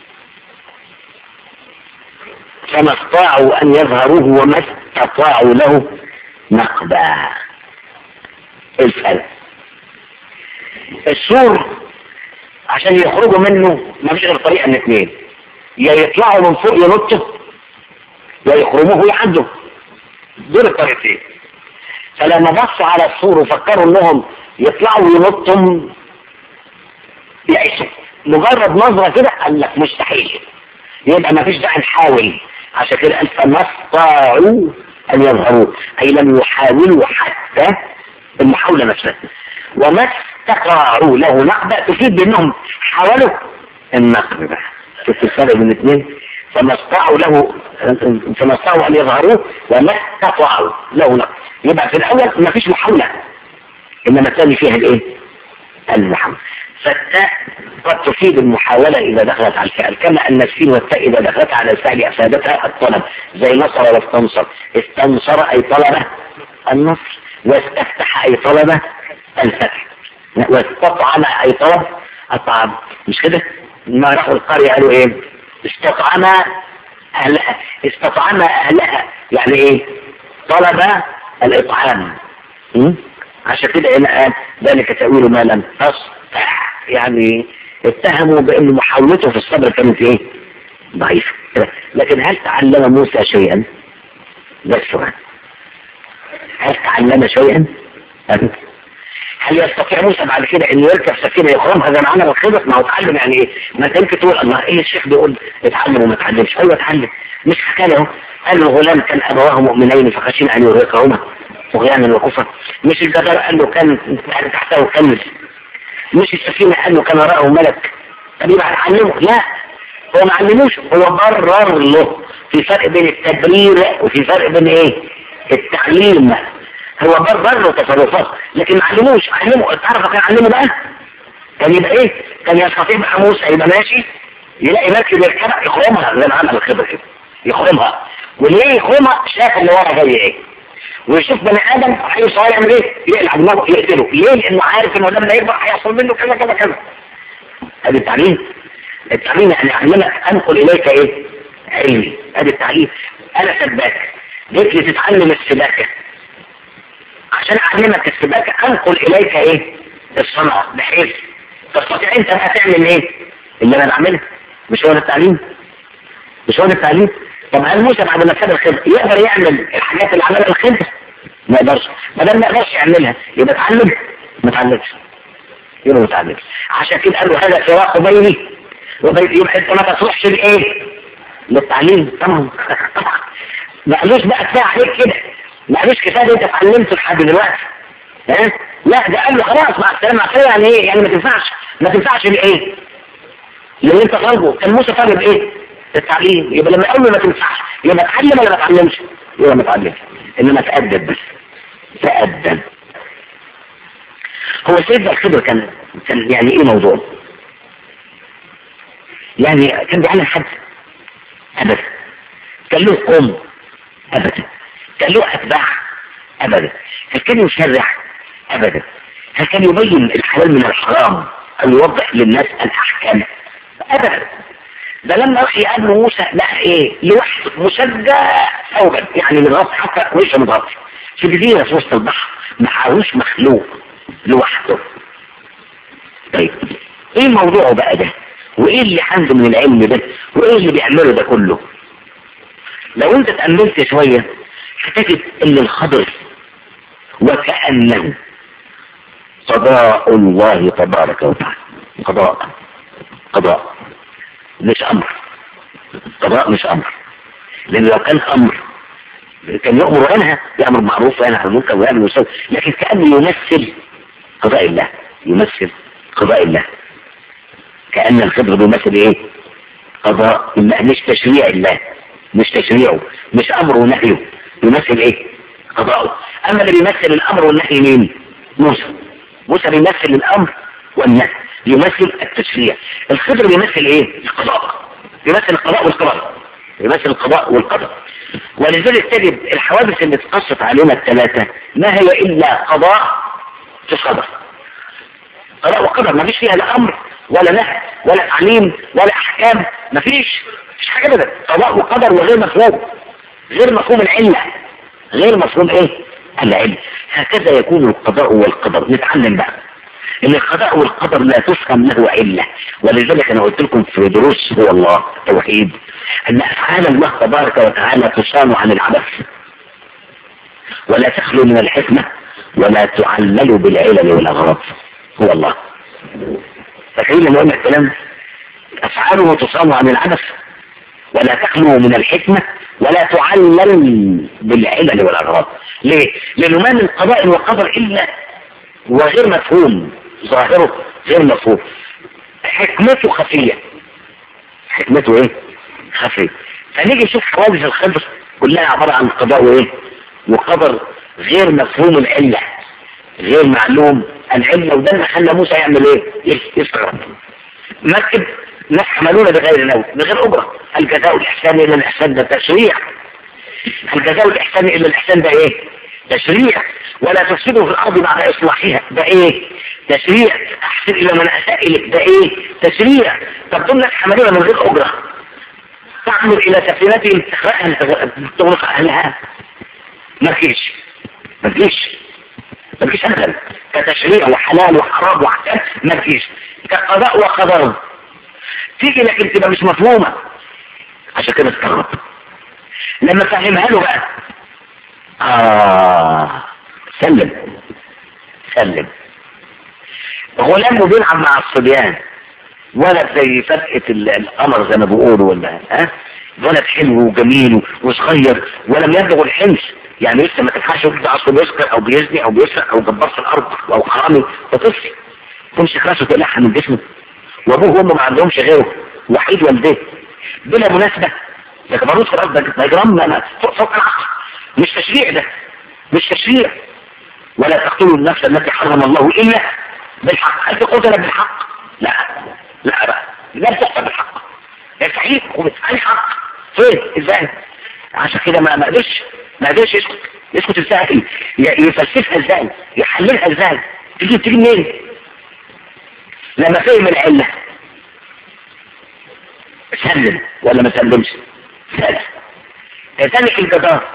فما استطاعوا أن يظهروه وما استطاعوا له نقبا الفرق السور عشان يخرجوا منه ما فيش غير طريقه من اثنين يا يطلعوا من فوق ينطوا يا يخرموه ويعدوا دول الطريقتين فلما بصوا على السور وفكروا انهم يطلعوا وينطوا يعيشوا مجرد نظرة كده قال لك مستحيل يبقى ما فيش داعي نحاول عشان كده قال فما استطاعوا ان يظهروا اي لم يحاولوا حتى المحاولة نفسها وما استطاعوا له نقبة تفيد بانهم حاولوا النقب بقى شفت الفرق بين الاثنين فما استطاعوا له فما استطاعوا ان يظهروه وما استطاعوا له نقب يبقى في الاول ما فيش محاولة انما الثاني فيها الايه المحاولة فالتاء قد تفيد المحاولة إذا دخلت على الفعل كما أن السين والتاء إذا دخلت على الفعل أفادتها الطلب زي نصر واستنصر استنصر أي طلب النصر واستفتح أي طلب الفتح واستطعم أي طلب الطعام مش كده ما راحوا القرية قالوا إيه استطعم أهلها استطعم أهلها يعني إيه طلب الإطعام م? عشان كده هنا قال ذلك تأويل ما لم تستطع يعني اتهموا بأن محاولته في الصبر كانت ايه ضعيفة لكن هل تعلم موسى شيئا ده السؤال هل تعلم شيئا هل يستطيع موسى بعد كده انه يركب سفينه يخرمها زي ما عمل الخضر ما هو اتعلم يعني ايه ما انت يمكن تقول الله ايه الشيخ بيقول اتعلم وما اتعلمش ايوه اتعلم مش حكى له قال له غلام كان ابواه مؤمنين فخشين ان يرهقهما طغيانا وكفرا مش الجدار قال له كان تحته كنز مش السفينة قال له كان رأه ملك طب يبقى هنعلمه لا هو ما علموش هو برر له في فرق بين التبرير وفي فرق بين ايه التعليم هو برر له تصرفات لكن ما علموش علمه تعرف كان علمه بقى كان يبقى ايه كان يستطيع بقى موسى يبقى ماشي يلاقي مركب يركبها يخرمها زي ما عمل الخبر كده يخرمها وليه يخرمها شاف اللي ورا جاي ايه ويشوف بني ادم هيصور صغير يعمل ايه يقلع دماغه يقتله ليه لانه عارف انه لما يكبر هيحصل منه كذا كذا كذا ادي التعليم التعليم يعني اعلمك انقل اليك ايه علمي ادي التعليم انا سباك جيت لي تتعلم السباكه عشان اعلمك السباكه انقل اليك ايه الصنعه بحيث تستطيع انت بقى تعمل ايه اللي انا بعمله مش هو ده التعليم مش هو ده التعليم طب هل موسى بعد ما ساب الخبر يقدر يعمل الحاجات اللي عملها الخبر ما يقدرش ما دام ما يقدرش يعملها يبقى اتعلم ما اتعلمش يبقى ما اتعلمش عشان كده قالوا هذا فراق بيني وبين يبقى انت ما تصلحش لايه للتعليم طبعا ما قالوش بقى كفايه عليك كده ما قالوش كفايه انت اتعلمت لحد دلوقتي ها لا ده قال له خلاص مع السلامه مع السلامه يعني ايه يعني ما تنفعش ما تنفعش لايه اللي انت طالبه كان موسى طالب ايه التعليم يبقى لما يقول له ما تنفعش يبقى اتعلم ولا ما اتعلمش يبقى ما اتعلمش انما تأدب بس تأدب هو سيدنا الخضر كان كان يعني ايه موضوع يعني كان بيعلم حد ابدا كان له قوم ابدا كان له اتباع ابدا هل كان يشرع ابدا هل كان يبين الحلال من الحرام او يوضح للناس الاحكام ابدا ده لما راح يقابل موسى لقى ايه لوحده مشجع ثوبا يعني متغطي حتى وشه متغطي في جزيره في وسط البحر معهوش مخلوق لوحده طيب ايه موضوعه بقى ده وايه اللي عنده من العلم ده وايه اللي بيعمله ده كله لو انت تأملت شوية هتجد ان الخضر وكأنه قضاء الله تبارك وتعالى قضاء قضاء مش امر قضاء مش امر لان لو كان امر كان يأمر وينهى يأمر بالمعروف وينهى عن المنكر ويعمل ويسوي لكن كأنه يمثل قضاء الله يمثل قضاء الله كأن الخضر بيمثل ايه قضاء الله مش تشريع الله مش تشريعه مش امره ونهيه بيمثل ايه قضاءه اما اللي بيمثل الامر والنهي مين موسى موسى بيمثل الامر والنهي يمثل التشريع الخضر بيمثل ايه القضاء بيمثل القضاء والقضاء بيمثل القضاء والقدر ولذلك تجد الحوادث اللي اتقصت علينا الثلاثة ما هي الا قضاء في قدر قضاء وقدر ما فيش فيها لا امر ولا نهي ولا تعليم ولا احكام ما فيش مفيش حاجه ابدا قضاء وقدر وغير مفهوم غير مفهوم العله غير مفهوم ايه العلم هكذا يكون القضاء والقدر نتعلم بقى ان القضاء والقدر لا تفهم له علة ولذلك انا قلت لكم في دروس هو الله توحيد ان افعال الله تبارك وتعالى تصان عن العبث ولا تخلو من الحكمة ولا تعلل بالعلل والاغراض هو الله فكرين لما قلنا الكلام افعاله تصان عن العبث ولا تخلو من الحكمة ولا تعلل بالعلل والاغراض ليه؟ لانه ما من قضاء وقدر الا وغير مفهوم ظاهره غير مفهوم حكمته خفية حكمته ايه خفية فنيجي نشوف حوادث الخبر كلها عبارة عن قضاء وايه وقدر غير مفهوم العلة غير معلوم العلة وده اللي خلى موسى يعمل ايه يسرع مركب ناس حملونا بغير نوم بغير اجرة الجزاء الاحسان الى الاحسان ده تشريع الجزاء الاحسان الى الاحسان ده ايه تشريع ولا تفسدوا في الارض بعد اصلاحها ده ايه تشريع احسن الى من اساء اليك ده ايه تشريع طب دول ناس حملونا من غير اجرة تعمل الى سفينتهم تغرق اهلها ما فيش ما فيش ما فيش ابدا كتشريع وحلال وحرام واحكام ما فيش كقضاء وقدر تيجي لكن تبقى مش مفهومة عشان كده استغرب لما فهمها له بقى آه سلم سلم غلامه بيلعب مع الصبيان ولد زي فتقة القمر زي ما بيقولوا ولا ها ولد حلو وجميل وصغير ولم يبلغ الحنس يعني لسه ما تلحقش يطلع اصله بيسكر او بيزني او بيسرق او جبار في الارض او حرامي وطفل تمسك راسه تقلعها من جسمه وابوه وامه ما عندهمش غيره وحيد والديه بلا مناسبة ده كبروت في الارض ده جرام فوق فوق العقل مش تشريع ده مش تشريع ولا تقتلوا النفس التي حرم الله الا بالحق هل قتل بالحق لا لا بقى لا تقتل بالحق يستحيل وبتفعل حق فين ازاي عشان كده ما ما قدرش ما قدرش يسكت يسكت ازاي ي- يفلسفها ازاي يحللها ازاي تيجي تيجي منين لما فهم العلة سلم ولا ما سلمش سلم كذلك الجدار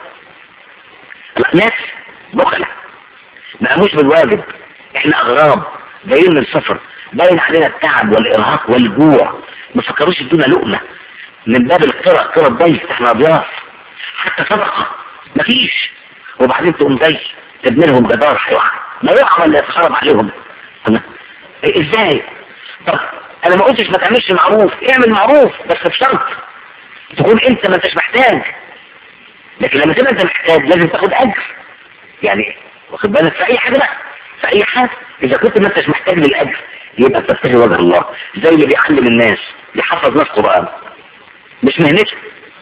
ناس بخلة ما قاموش بالواجب احنا اغراب جايين من السفر باين علينا التعب والارهاق والجوع ما فكروش يدونا لقمه من باب القرى قرى الضيف احنا ضياف حتى صدقه مفيش وبعدين تقوم جاي تبني لهم جدار هيقع ما يقع ولا يتخرب عليهم أنا- إيه ازاي طب انا ما قلتش ما تعملش معروف اعمل معروف بس بشرط تكون انت ما انتش محتاج لكن لما تبقى انت محتاج لازم تاخد اجر يعني واخد بالك في اي حاجه بقى في اي حاجه اذا كنت ما انتش محتاج للاجر يبقى تبتغي وجه الله زي اللي بيعلم الناس بيحفظ ناس قران مش مهنته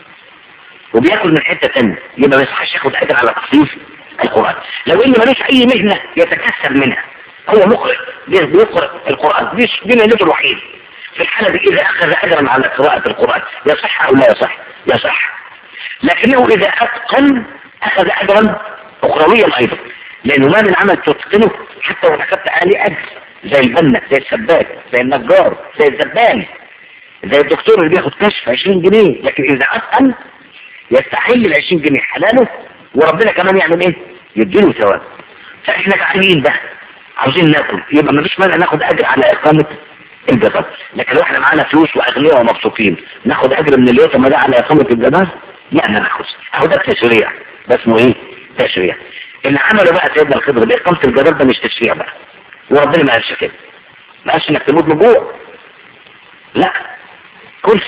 وبياكل من حته ثانيه يبقى ما يصحش ياخد اجر على تحفيظ القران لو ان ملوش اي مهنه يتكسب منها هو مقرئ بي- بيقرأ القرآن دي دي مهنته الوحيدة في الحالة دي إذا أخذ أجرا على قراءة القرآن يصح أو لا يصح يصح لكنه إذا أتقن أخذ أجرا أخرويا أيضا لأنه ما من عمل تتقنه حتى لو أخذت عليه أجر زي البنا زي السباك زي النجار زي الزبان زي الدكتور اللي بياخد كشف 20 جنيه لكن إذا أتقن يستحل ال 20 جنيه حلاله وربنا كمان يعمل إيه؟ يديله ثواب فإحنا جعانين بقى عاوزين ناكل يبقى مفيش مانع ناخد اجر على اقامة الجدار لكن لو احنا معانا فلوس واغنياء ومبسوطين ناخد اجر من اليوم ده على اقامة الجدار لا ما ناخدش اهو ده التشريع ده اسمه ايه تشريع اللي عمله بقى سيدنا الخضر باقامة الجدار ده مش تشريع بقى وربنا ما قالش كده ما قالش انك تموت من جوع لا كل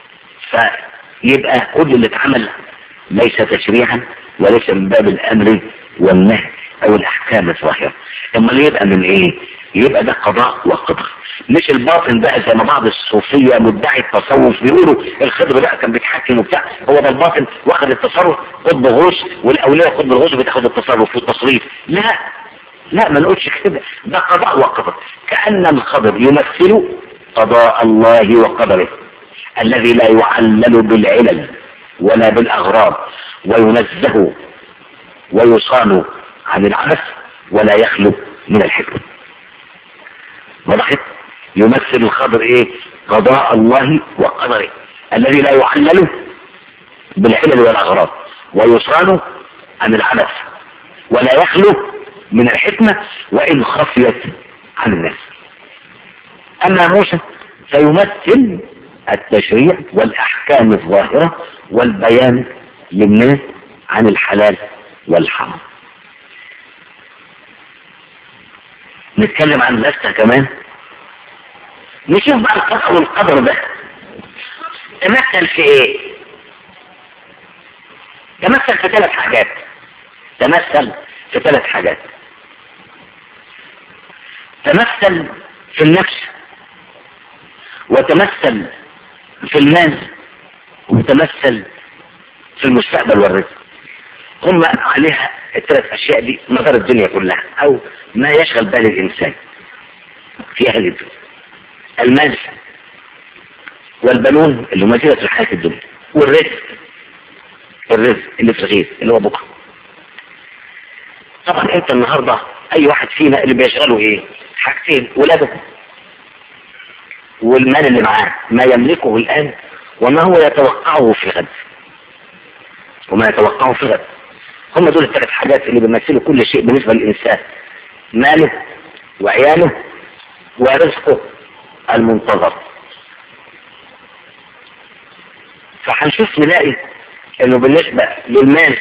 فيبقى كل اللي اتعمل ليس تشريعا وليس من باب الامر والنهي او الاحكام الظاهره اما يبقى من ايه يبقى ده قضاء وقدر مش الباطن بقى زي ما بعض الصوفيه مدعي التصوف بيقولوا الخضر بقى كان بيتحكم وبتاع هو ده الباطن واخد التصرف قطب غوص والاولياء قطب الغوص بتاخد التصرف والتصريف لا لا ما نقولش كده ده قضاء وقدر كأن الخضر يمثل قضاء الله وقدره الذي لا يعلل بالعلل ولا بالأغراض وينزه ويصان عن العبث ولا يخلو من الحكمة وضحت يمثل الخبر ايه قضاء الله وقدره الذي لا يعلل بالعلل والاغراض ويصان عن العبث ولا يخلو من الحكمة وان خفيت عن الناس اما موسى فيمثل التشريع والاحكام الظاهرة والبيان للناس عن الحلال والحرام نتكلم عن لستة كمان نشوف بقى القدر والقدر ده تمثل في ايه تمثل في ثلاث حاجات تمثل في ثلاث حاجات تمثل في النفس وتمثل في المال وتمثل في المستقبل والرزق هم عليها الثلاث اشياء دي مدار الدنيا كلها او ما يشغل بال الانسان في اهل الدنيا المال والبنون اللي هم زينة الحياة الدنيا والرزق الرزق اللي في الغيث اللي هو بكره طبعا انت النهارده اي واحد فينا اللي بيشغله ايه حاجتين ولاده والمال اللي معاه ما يملكه الان وما هو يتوقعه في غد وما يتوقعه في غد هم دول الثلاث حاجات اللي بيمثلوا كل شيء بالنسبة للإنسان ماله وعياله ورزقه المنتظر فهنشوف نلاقي انه بالنسبة للمال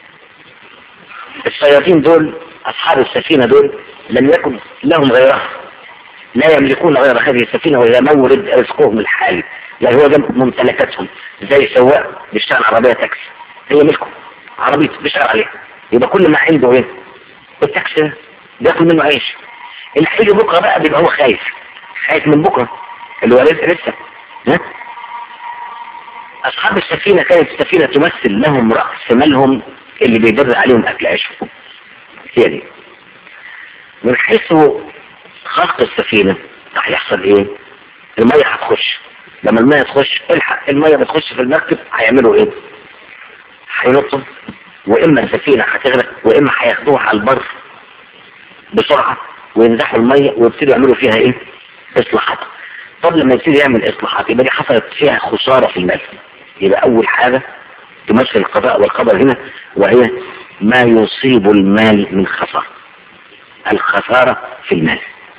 الشياطين دول اصحاب السفينة دول لم يكن لهم غيرها لا يملكون غير هذه السفينة وهي مورد رزقهم الحالي يعني هو ده ممتلكاتهم زي سواق بيشتغل عربية تاكسي هي ملكه عربية بيشتغل عليها يبقى كل ما عنده ايه التاكسي ده بياكل منه عيش اللي هيجي بكره بقى بيبقى هو خايف خايف من بكره اللي هو رزق لسه ها اصحاب السفينه كانت السفينه تمثل لهم راس مالهم اللي بيدر عليهم اكل عيشهم هي دي من حيث خلق السفينه هيحصل ايه الميه هتخش لما الميه تخش الحق الميه بتخش في المركب هيعملوا ايه هينطوا واما السفينة هتغرق واما هياخدوها على البر بسرعة وينزحوا المية ويبتدوا يعملوا فيها ايه اصلاحات طب لما يبتدي يعمل اصلاحات يبقى دي حصلت فيها خسارة في المال يبقى اول حاجة تمثل القضاء والقدر هنا وهي ما يصيب المال من خسارة الخسارة في المال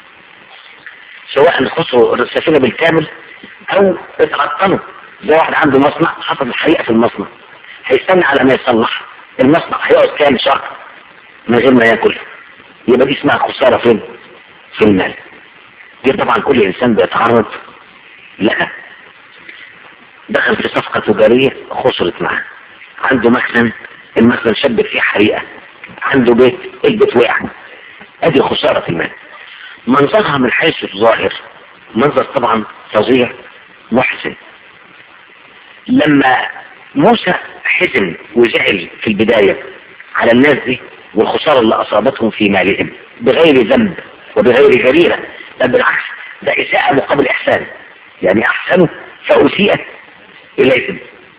سواء خسروا السفينة بالكامل او اتعطلوا زي واحد عنده مصنع حصل حريقة في المصنع هيستنى على ما يصلح المصنع هيقعد كام شهر من غير ما ياكل يبقى دي اسمها خسارة فين في المال دي طبعا كل انسان بيتعرض لها دخل في صفقة تجارية خسرت معاه عنده مخزن المخزن شبك فيه حريقة عنده بيت البيت وقع ادي خسارة في المال منظرها من حيث الظاهر منظر طبعا فظيع محزن لما موسى حزن وزعل في البداية على الناس دي والخسارة اللي أصابتهم في مالهم بغير ذنب وبغير جريرة بل بالعكس ده إساءة مقابل إحسان يعني أحسنوا فأسيئت إليهم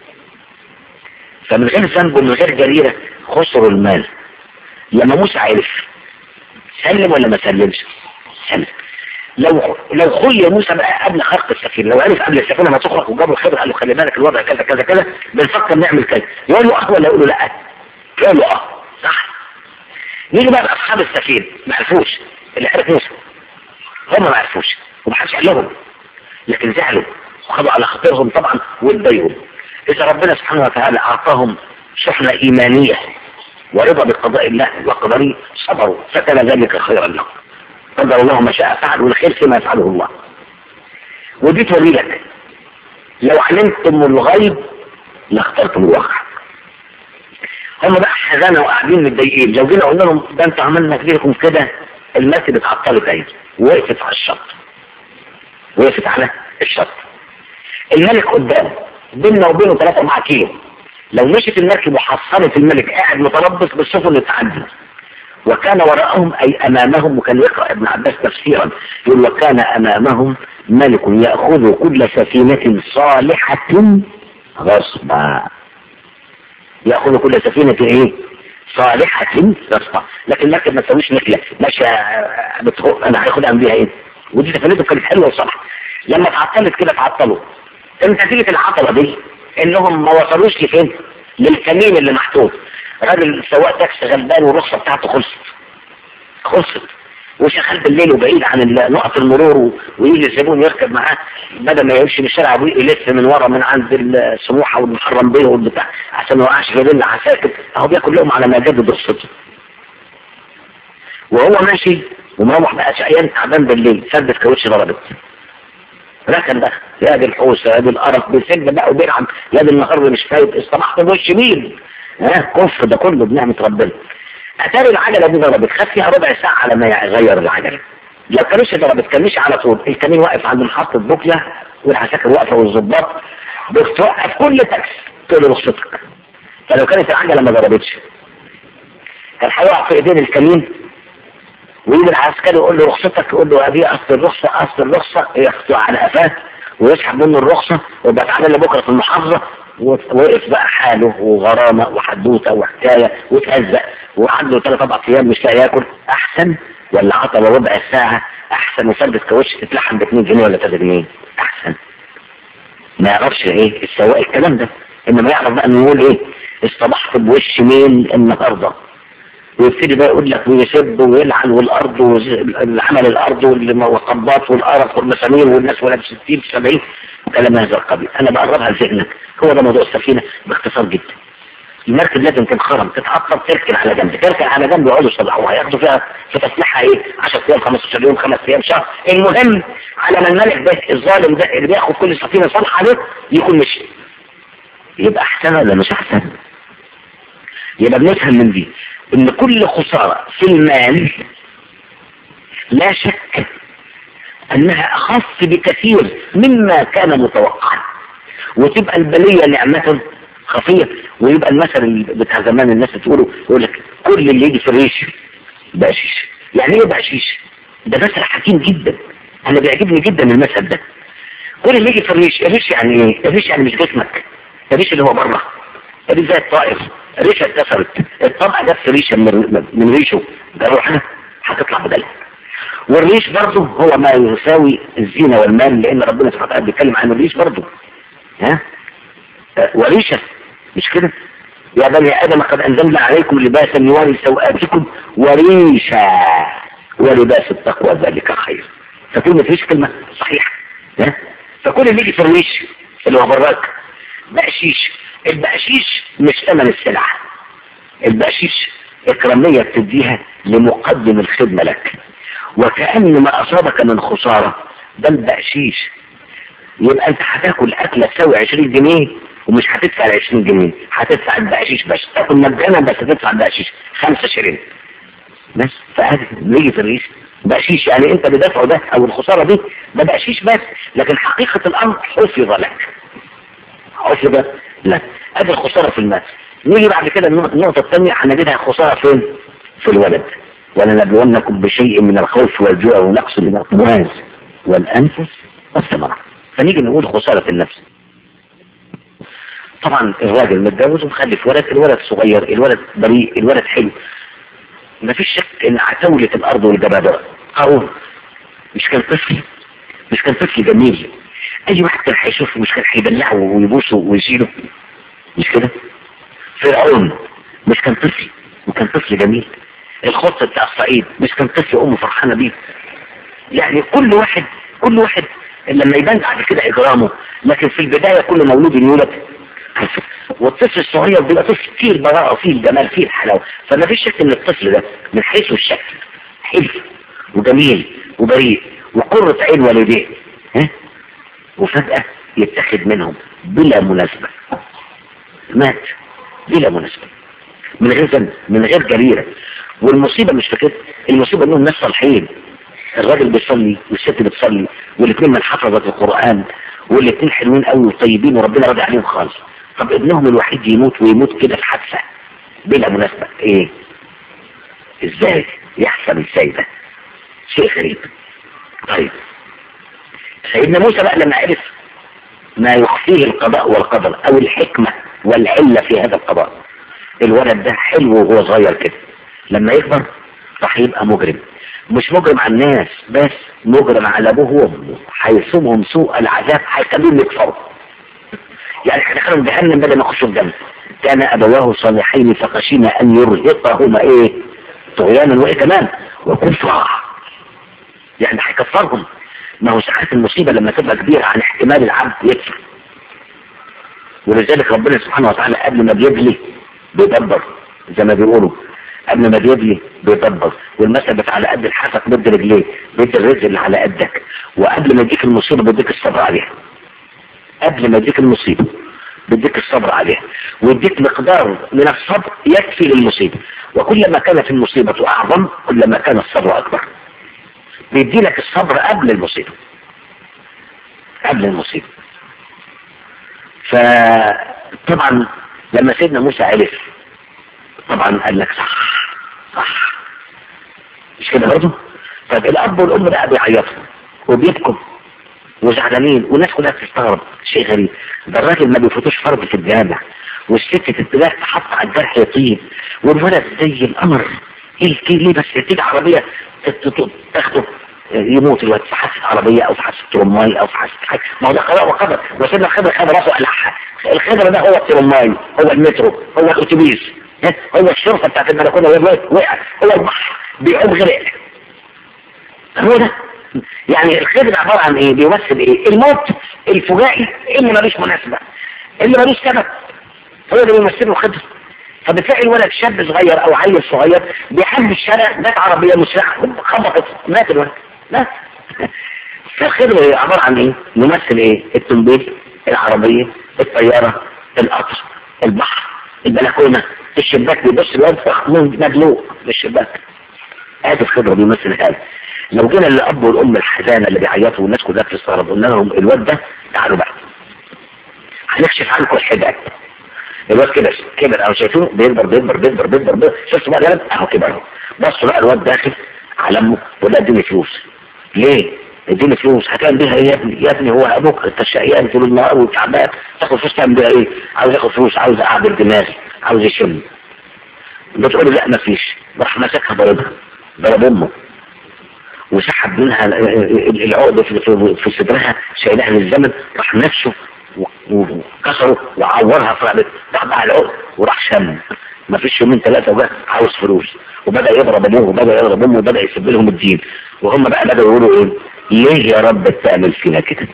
فمن غير ذنب ومن غير جريرة خسروا المال لما موسى عرف سلم ولا ما سلمش سلم لو لو خلي موسى بقى قبل خرق السفينه لو عرف قبل السفينه ما تخرق وجابوا الخبر قال له خلي بالك الوضع كذا كذا كذا بنفكر نعمل كذا يقول له اه ولا يقول له لا يقول له اه صح نيجي بقى لاصحاب السفينه ما عرفوش اللي عرف موسى هم ما عرفوش ومحدش قال لهم لكن زعلوا وخدوا على خاطرهم طبعا واتضايقوا اذا ربنا سبحانه وتعالى اعطاهم شحنه ايمانيه ورضا بقضاء الله وقدره صبروا فكان ذلك خيرا لهم قدر الله ما شاء فعل والخير فيما يفعله الله ودي توري لك لو علمتم الغيب لاخترتم الواقع هم بقى حزانه وقاعدين متضايقين لو جينا قلنا لهم ده انتوا عملنا فيكم كده المركب اتعطلت اهي وقفت على الشط وقفت على الشط الملك قدام بيننا وبينه 3 4 كيلو لو مشت المركب وحصلت الملك قاعد متربص بالسفن اللي تعدي وكان وراءهم أي أمامهم وكان يقرأ ابن عباس تفسيرا يقول وكان أمامهم ملك يأخذ كل سفينة صالحة غصبا يأخذ كل سفينة إيه صالحة غصبا لكن المركب ما تسويش نكلة ماشية بتخوف أنا هاخد بيها إيه ودي سفينته كانت حلوة وصح لما اتعطلت كده اتعطلوا نتيجة العطلة دي انهم ما وصلوش لفين للكمين اللي محطوط راجل سواق تاكسي غلبان والرخصة بتاعته خلصت خلصت وشغال بالليل وبعيد عن نقط المرور ويجي الزبون يركب معاه بدل ما يمشي من الشارع ويلف من ورا من عند السموحه والمحرم بيه والبتاع عشان ما يوقعش في بين عساكر اهو بياكل لهم على ما جدد رخصته وهو ماشي ومروح بقى شقيان تعبان بالليل ثبت كاوتش ضربت ركن بقى يا دي الحوسه يا دي القرف بيسد بقى وبيلعب يا دي النهارده مش فايت اصطبحت بوش مين ها كفر ده كله بنعمه ربنا اتاري العجله دي ضربت خد فيها ربع ساعه على ما يغير العجله لو كانوش ضربت كان مشي على طول الكمين واقف عند محطه بوكله والعساكر واقفه والظباط بتوقف كل تاكسي تقول له رخصتك فلو كانت العجله ما ضربتش كان هيقع في ايدين الكمين ويجي العسكري يقول له رخصتك يقول له ادي اصل الرخصه اصل الرخصه ياخده على قفاه ويسحب منه الرخصه ويبقى تعالى لي بكره في المحافظه وقف بقى حاله وغرامه وحدوته وحكايه وتهزق وعنده ثلاث اربع ايام مش لاقي ياكل احسن ولا عطل ربع ساعه احسن وثبت كاوتش تتلحم ب 2 جنيه ولا 3 جنيه احسن ما يعرفش ايه السواق الكلام ده انما يعرف بقى انه يقول ايه اصطبحت بوش مين النهارده ويبتدي بقى يقول لك ويسب ويلعن والارض والعمل الارض والمقبات والقرف والمسامير والناس ولا 60 70 كلام هذا القبيل انا بقربها لذهنك هو ده موضوع السفينه باختصار جدا المركب لازم تنخرم تتعطل تركن على جنب تركن على جنب يقعدوا يصلحوها هياخدوا فيها في تسليحها ايه 10 ايام 15 يوم 5 ايام شهر المهم على ما الملك ده الظالم ده اللي بياخد كل سفينه صالحه ده يكون مشي يبقى احسن ولا مش احسن يبقى بنفهم من دي ان كل خسارة في المال لا شك انها اخف بكثير مما كان متوقعا وتبقى البلية نعمة خفية ويبقى المثل بتاع زمان الناس تقوله يقول لك كل اللي يجي في الريش بقشيش يعني ايه بقشيش ده مثل حكيم جدا انا بيعجبني جدا المثل ده كل اللي يجي في الريش الريش يعني ايه الريش يعني مش جسمك الريش اللي هو بره الريش زي الطائر ريشه اتكسرت الطبقه جت في ريشه من, من ريشه جروحها هتطلع بدلها والريش برضه هو ما يساوي الزينه والمال لان ربنا سبحانه وتعالى بيتكلم عن الريش برضه ها أه وريشه مش كده يا بني ادم قد انزلنا عليكم لباسا يواري سوآتكم وريشا ولباس التقوى ذلك خير فكلمة ريش كلمة صحيحة ها فكل اللي يجي في الريش اللي هو براك بقشيش البقشيش مش ثمن السلعة البقشيش إكرامية بتديها لمقدم الخدمة لك وكأن ما أصابك من خسارة ده البقشيش يبقى أنت هتاكل أكلة تساوي 20 جنيه ومش هتدفع ال 20 جنيه هتدفع البقشيش بس تاكل مجانا بس هتدفع البقشيش 5 شرين بس فهذه نيجي في الريش بقشيش يعني انت بدفعه ده او الخسارة دي ده بقشيش بس لكن حقيقة الامر حفظ لك حفظ لك ادي الخسارة في المال نيجي بعد كده النقطة الثانية هنجدها خسارة فين في الولد ولنبلونكم بشيء من الخوف والجوع ونقص من الاموال والانفس والثمرات فنيجي نقول خسارة النفس طبعا الراجل متجوز ومخلف ولد الولد صغير الولد بريء الولد حلو ما فيش شك ان عتاولة الارض والجبابرة قارون مش كان طفل مش كان طفل جميل اي واحد كان هيشوفه مش كان هيدلعه ويبوسه ويشيله مش كده فرعون مش كان طفل وكان طفل جميل الخط بتاع الصعيد مش كان طفل امه فرحانه بيه يعني كل واحد كل واحد لما يبان بعد كده اجرامه لكن في البدايه كل مولود يولد والطفل الصغير بيبقى طفل فيه البراءة فيه الجمال فيه الحلاوة فما فيش شك ان الطفل ده من حيث الشكل حلو وجميل وبريء وقرة عين والديه ها وفجأة يتخذ منهم بلا مناسبة مات بلا مناسبة من غير ذنب من غير جريرة والمصيبة مش في كده المصيبة انهم ناس صالحين الراجل بيصلي والست بتصلي والاثنين من حفظة القرآن والاثنين حلوين قوي وطيبين وربنا راضي عليهم خالص طب ابنهم الوحيد يموت ويموت كده في حادثة بلا مناسبة ايه ازاي يحصل ازاي ده شيء غريب طيب سيدنا موسى بقى لما عرف ما يخفيه القضاء والقدر او الحكمة والعلة في هذا القضاء الولد ده حلو وهو صغير كده لما يكبر راح يبقى مجرم مش مجرم على الناس بس مجرم على ابوه وامه هيصومهم سوء العذاب هيخليهم يكفروا يعني هيدخلهم جهنم بدل ما يخشوا الجنة كان ابواه صالحين فخشينا ان يرهقهما ايه طغيانا وايه كمان وكفرا يعني هيكفرهم ما هو ساعات المصيبة لما تبقى كبيرة عن احتمال العبد يكفر ولذلك ربنا سبحانه وتعالى قبل ما بيبلي بيدبر زي ما بيقولوا قبل ما بيبلي بيدبر والمثل بتاع على قد الحسك مد رجليه بيد الرزق اللي على قدك وقبل ما يديك المصيبة بيديك الصبر عليها قبل ما يديك المصيبة بيديك الصبر عليها ويديك مقدار من الصبر يكفي للمصيبة وكلما كانت المصيبة أعظم كلما كان الصبر أكبر بيدي لك الصبر قبل المصيبة قبل المصيبة فطبعا لما سيدنا موسى عرف طبعا قال لك صح صح مش كده برضه طب الاب والام بقى بيعيطوا وبيبكوا وزعلانين والناس كلها بتستغرب شيء غريب ده الراجل ما بيفوتوش فرض في الجامع والست تتلاقي تحط على الجرح يطيب والولد زي القمر ايه ليه بس تيجي عربيه تاخده يموت الواد في حادثه عربيه او في حادثه ترماي او في حادثه حاجه ما هو ده قضاء وقدر وسيدنا الخضر خد راسه قلعها الخضر ده هو الترماي هو المترو هو الاتوبيس هو الشرطه بتاعت الملكونه وقع هو البحر بيعوم غرق هو ده يعني الخضر عباره عن ايه بيمثل ايه الموت الفجائي اللي ملوش مناسبه اللي ملوش سبب هو اللي بيمثله الخضر فبتلاقي الولد شاب صغير او عيل صغير بيعدي الشارع جت عربيه مسرعه خبطت مات الولد مات فالخضر عباره عن ايه يمثل ايه التنبيه العربيه الطياره القطر البحر البلكونه الشباك بيبص الواد مدلوق بالشباك ادي الخضر بيمثل هذا لو جينا للاب والام الحزانه اللي بيعيطوا والناس كلها بتستغرب قلنا لهم الواد ده تعالوا بقى هنكشف عنكم الحجاب الواد كده كبر او شايفينه بيكبر بيكبر بيكبر بيكبر بيكبر شفتوا بقى الولد اهو كبر اهو بصوا بقى الواد داخل على امه ولا اديني فلوس ليه؟ اديني فلوس هتعمل بيها ايه يا ابني يا ابني هو ابوك انت شقيان طول النهار وتعبان تاخد فلوس تعمل بيها ايه عاوز ياخد فلوس عاوز اعدل دماغي عاوز يشم بتقول لا ما فيش راح مسكها ضربها ضرب امه وسحب منها العقد في صدرها شايلها للزمن راح نفسه وكسره وعورها فرقت راح باع العقد وراح شم ما فيش يومين ثلاثة وبقى عاوز فلوس وبدأ يضرب ابوه وبدأ يضرب امه وبدأ يسب لهم الدين وهم بقى بدأوا يقولوا ايه ليه يا رب بتعمل فينا كده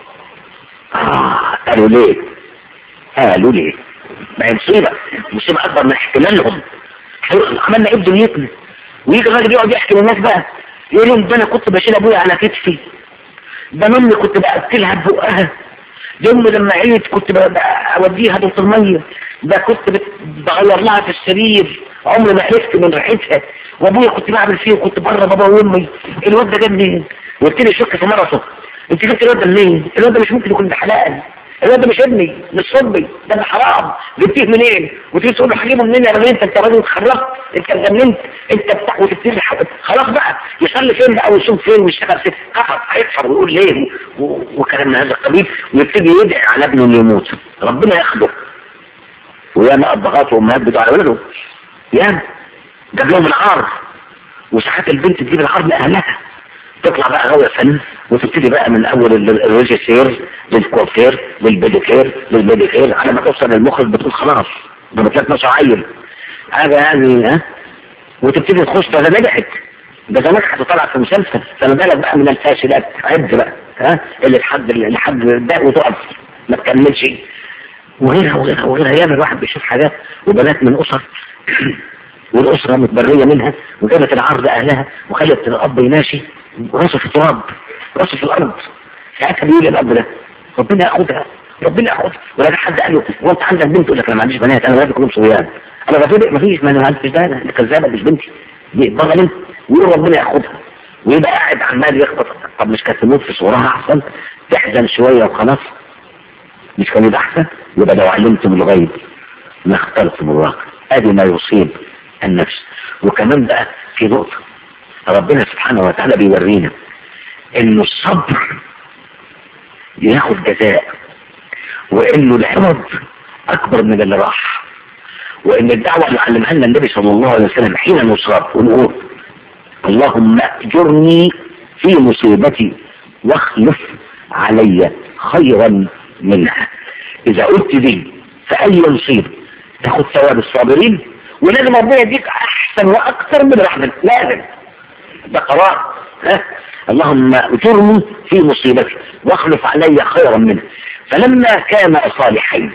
آه قالوا ليه قالوا ليه ما هي مصيبة مصيبة أكبر من احتمالهم عملنا ايه بدنيتنا ويجي الراجل يقعد يحكي للناس بقى يقول لهم ده انا كنت بشيل ابويا على كتفي ده انا امي كنت باكلها ببقها ده امي لما عيت كنت اوديها دوره الميه ده كنت بغير لها في السرير عمري ما عرفت من ريحتها وابويا كنت بعمل فيه وكنت بره بابا وامي الواد ده جاب منين؟ قلت لي شك في مرته انت جبت الواد ده منين؟ الواد ده مش ممكن يكون ده حلال الواد ده مش ابني مش صبي ده ده حرام جبتيه منين وتيجي تقول له هجيبه منين يا راجل انت انت راجل اتخرجت انت اتجننت انت بتاع وتبتدي خلاص بقى يصلي فين بقى ويصوم فين ويشتغل فين كفر هيكفر ويقول ليه وكلام من هذا القبيل ويبتدي يدعي على ابنه انه يموت ربنا ياخده وياما ابهات وامهات بتوع على ولده ياما جاب لهم العار وساعات البنت تجيب العار لاهلها تطلع بقى غاوية فن وتبتدي بقى من اول الريجيسير للكوافير للبيديكير للبيديكير على ما توصل للمخرج بتقول خلاص ده بتلاقي 12 عيل حاجة يعني ها وتبتدي تخش ده نجحت ده ده نجحت وطلع في مسلسل فما بالك بقى من الفاشلات عد بقى ها اللي لحد لحد ده وتقف ما تكملش وغيرها وغيرها وغيرها ياما الواحد بيشوف حاجات وبنات من اسر والاسره متبريه منها وجابت العرض اهلها وخلت الاب يماشي راسه في التراب راسه في الارض ساعتها بيقول الاب ده ربنا ياخدها ربنا ياخدها ولا حد قال له هو انت عندك بنت يقول لك انا ما عنديش بنات انا ولادي كلهم صبيان انا بطلق ما فيش ما انا ما عنديش ده انا كذابه مش بنتي دي ضغط ويقول ربنا ياخدها ويبقى قاعد عمال يخبط طب مش كانت تموت في صورها احسن تحزن شويه وخلاص مش كان يبقى احسن يبقى لو علمتم الغيب ما اخترتم الواقع ادي ما يصيب النفس وكمان بقى في نقطه ربنا سبحانه وتعالى بيورينا انه الصبر ياخد جزاء وانه العوض اكبر من اللي راح وان الدعوة اللي علمها لنا النبي صلى الله عليه وسلم حين نصاب ونقول اللهم اجرني في مصيبتي واخلف علي خيرا منها اذا قلت دي في اي مصيبة تاخد ثواب الصابرين ولازم ربنا يديك احسن واكثر من رحمة لازم ده قرار ها اللهم اجرني في مصيبتي واخلف علي خيرا منها فلما كان صالحين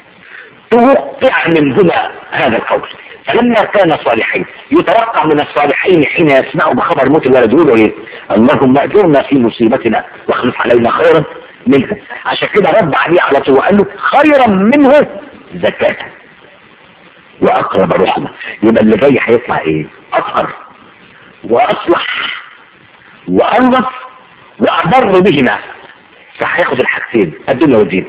توقع منهما هذا القول فلما كان صالحين يتوقع من الصالحين حين يسمعوا بخبر موت الولد يقولوا ايه اللهم اجرنا في مصيبتنا واخلف علينا خيرا منها عشان كده رد عليه على طول وقال له خيرا منه زكاة واقرب رحمة يبقى اللي جاي هيطلع ايه اطهر واصلح وانظف واضر بهما فهياخد الحاجتين الدنيا والدين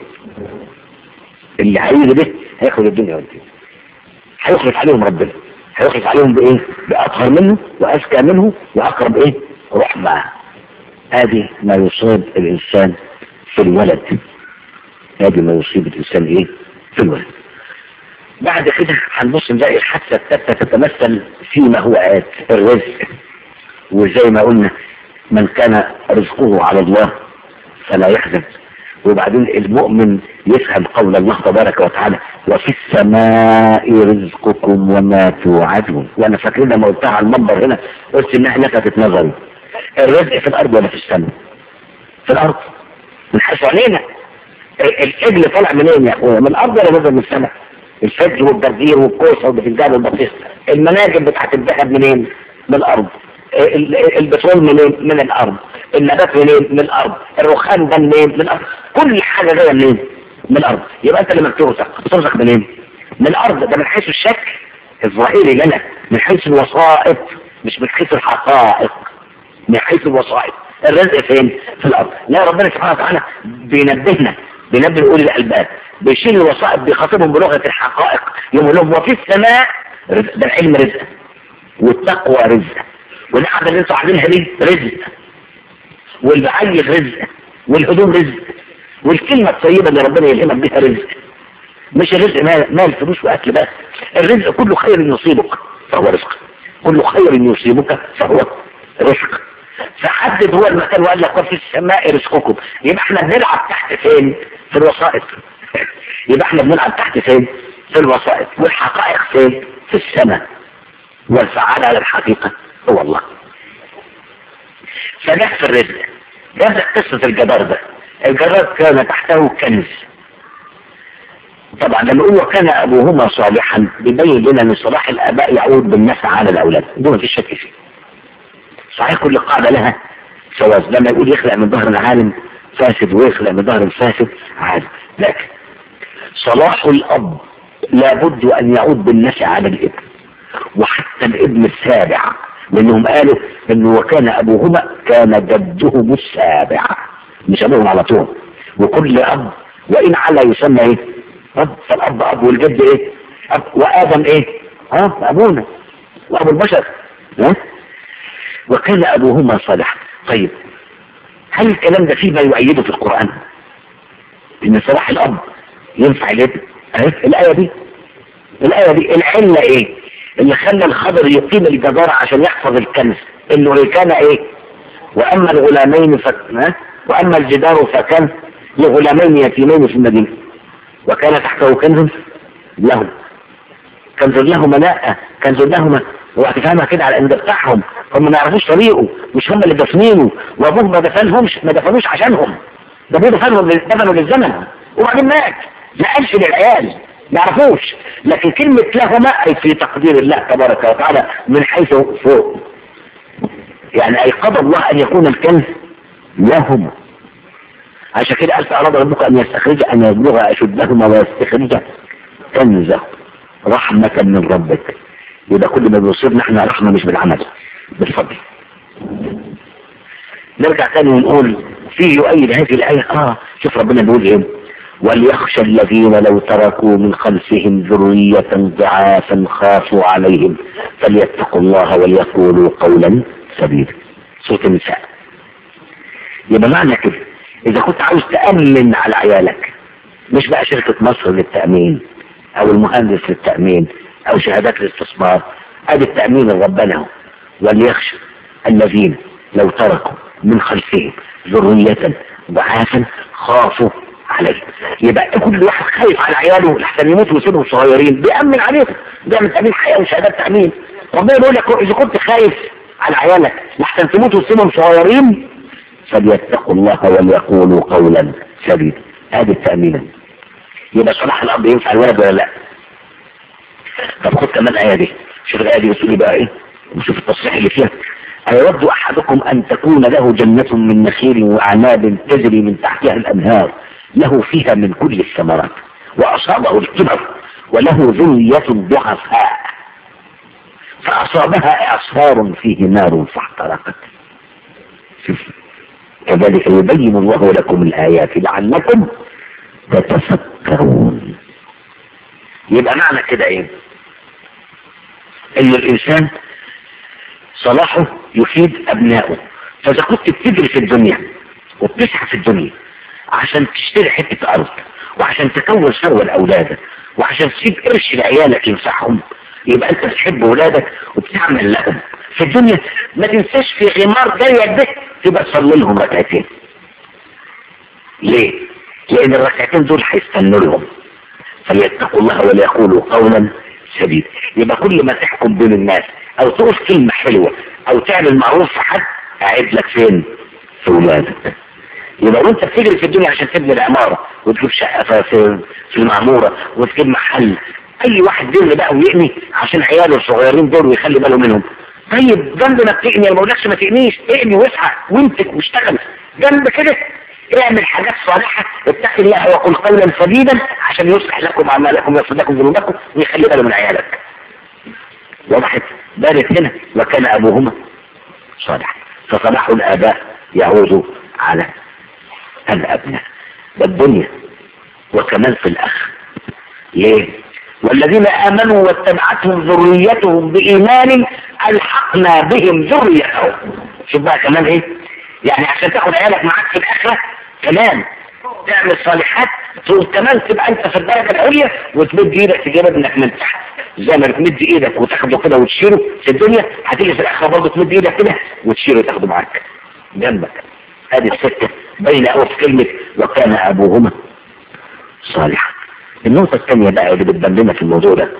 اللي هيجي ده هياخد الدنيا والدين هيخلف عليهم ربنا هيخلف عليهم بايه باطهر منه واذكى منه واقرب ايه رحمة ادي ما يصيب الانسان في الولد ادي ما يصيب الانسان ايه في الولد بعد كده هنبص نلاقي الحادثه الثالثه تتمثل فيما هو آت الرزق وزي ما قلنا من كان رزقه على الله فلا يحزن وبعدين المؤمن يفهم قول الله تبارك وتعالى وفي السماء رزقكم وما توعدون وانا فاكرين لما قلتها على المنبر هنا قلت انها لفتت نظري الرزق في الارض ولا في السماء في الارض من حيث علينا الابن طالع منين يا اخويا من الارض ولا نزل من السماء الفجر والجرجير والكوسه والبتنجان والبطيخ المناجم بتاعت الذهب منين من الارض البترول منين من الارض النبات منين من الارض الرخام ده منين من الارض كل حاجه جايه منين من الارض يبقى انت لما بترزق بترزق منين من الارض ده من حيث الشكل الظاهري لنا من حيث الوسائط مش من حيث الحقائق من حيث الوسائط الرزق فين في الارض لا ربنا سبحانه وتعالى بينبهنا بينبه اولي الالباب بيشيل الوسائط بيخاطبهم بلغه الحقائق يقول لهم وفي السماء رزق ده العلم رزق والتقوى رزق والقعده اللي انتوا قاعدينها دي رزق والعيل رزق والهدوم رزق والكلمة الطيبة اللي ربنا يلهمك بها رزق مش الرزق مال, مال فلوس واكل بس الرزق كله خير يصيبك فهو رزق كل خير يصيبك فهو رزق فحدد هو المكان وقال لك وفي السماء رزقكم يبقى احنا بنلعب تحت فين في الوسائط يبقى احنا بنلعب تحت فين في الوسائط والحقائق فين في السماء والفعال على الحقيقة هو الله فده في الرزق ده قصة الجدار ده الجدار كان تحته كنز طبعا لما نقول وكان ابوهما صالحا بيبين لنا ان صلاح الاباء يعود بالنفع على الاولاد دون في شك فيه صحيح كل قاعده لها سواز لما يقول يخلق من ظهر العالم فاسد ويخلق من ظهر الفاسد عادي لكن صلاح الاب لابد ان يعود بالنفع على الابن وحتى الابن السابع لانهم قالوا انه وكان ابوهما كان جدهم السابع مش ابوهم على طول وكل اب وان على يسمى ايه اب فالاب اب والجد ايه أب وادم ايه ها ابونا وابو البشر ها وكان ابوهما صالحا طيب هل الكلام ده فيه ما يؤيده في القرآن ان صلاح الاب ينفع الابن اهي الايه دي الايه دي العله ايه اللي خلى الخضر يقيم الجدار عشان يحفظ الكنز انه كان ايه واما الغلامين ف... واما الجدار فكان لغلامين يتيمين في المدينه وكان تحته كنز لهم كنز لهما لا كنز لهما وهتفهمها كده على ان ده بتاعهم هم ما يعرفوش طريقه مش هم اللي دفنينه وابوه ما دفنهمش ما دفنوش عشانهم ده ابوه دفنهم دفنوا للزمن وبعدين مات ما قالش للعيال ما يعرفوش لكن كلمة لهما أي في تقدير الله تبارك وتعالى من حيث فوق يعني أي قضى الله أن يكون الكنز لهما عشان كده قال فأراد ربك أن يستخرج أن يبلغ أشدهما ويستخرج كنزه رحمة من ربك يبقى كل ما بيصيبنا احنا رحمة مش بالعمل بالفضل نرجع تاني ونقول في يؤيد هذه الآية اه شوف ربنا بيقول ايه وليخشى الذين لو تركوا من خلفهم ذرية ضعافا خافوا عليهم فليتقوا الله وليقولوا قولا سديدا سورة النساء يبقى معنى كده اذا كنت عاوز تأمن على عيالك مش بقى شركة مصر للتأمين او المهندس للتأمين او شهادات الاستثمار ادي التأمين الربنا هو وليخشى الذين لو تركوا من خلفهم ذرية ضعافا خافوا عليه يبقى كل واحد خايف على عياله لحسن يموت ويسيبهم صغيرين بيأمن عليهم بيعمل تأمين حياة وشهادات تأمين ربنا بيقول لك إذا كنت خايف على عيالك لحسن تموت وتسيبهم صغيرين فليتقوا الله وليقولوا قولا سديدا هذه التأمين يبقى صلاح الأب ينفع الولد ولا لا طب خد كمان الآية دي شوف الآية دي بتقول بقى إيه وشوف التصريح اللي فيها أيود أحدكم أن تكون له جنة من نخيل وأعناب تجري من تحتها الأنهار له فيها من كل الثمرات وأصابه الكبر وله ذرية ضعفاء فأصابها إعصار فيه نار فاحترقت كذلك يبين الله لكم الآيات لعلكم تتفكرون يبقى معنى كده ايه ان الانسان صلاحه يفيد ابنائه فاذا كنت بتجري في الدنيا وبتسعى في الدنيا عشان تشتري حتة ارض وعشان تكون ثروة لاولادك وعشان تسيب قرش لعيالك ينفعهم يبقى انت بتحب ولادك وبتعمل لهم في الدنيا ما تنساش في غمار جاية ده تبقى تصلي لهم ركعتين ليه؟ لان الركعتين دول هيستنوا لهم فليتقوا الله وليقولوا قولا سديدا يبقى كل ما تحكم بين الناس او تقول كلمة حلوة او تعمل معروف في حد اعد لك فين في ولادك يبقى وانت بتجري في الدنيا عشان تبني العمارة وتجيب شقة في في المعمورة وتجيب محل اي واحد بيغني بقى ويقني عشان عياله الصغيرين دول ويخلي باله منهم طيب جنب ما بتقني ما بقولكش ما تقنيش اقني واسعى وامسك واشتغل جنب كده اعمل حاجات صالحة اتق الله وقل قولا سديدا عشان يصلح لكم اعمالكم ويغفر لكم ذنوبكم ويخلي باله من عيالك وضحت بارك هنا وكان ابوهما صالحا فصلاح الاباء يعود على الابناء والدنيا وكمان في الاخ ليه والذين امنوا واتبعتهم ذريتهم بايمان الحقنا بهم ذريتهم شوف بقى كمان ايه يعني عشان تاخد عيالك معاك في الاخره كمان تعمل صالحات تقول كمان تبقى انت في الدرجه العليا وتمد ايدك تجيب ابنك من تحت زي ما بتمد ايدك وتاخده كده وتشيله في الدنيا هتيجي في الاخره برضه تمد ايدك كده وتشيله وتاخده معاك جنبك ادي السته بين او في كلمه وكان ابوهما صالحا النقطه الثانيه بقى اللي بتبان لنا في الموضوع ده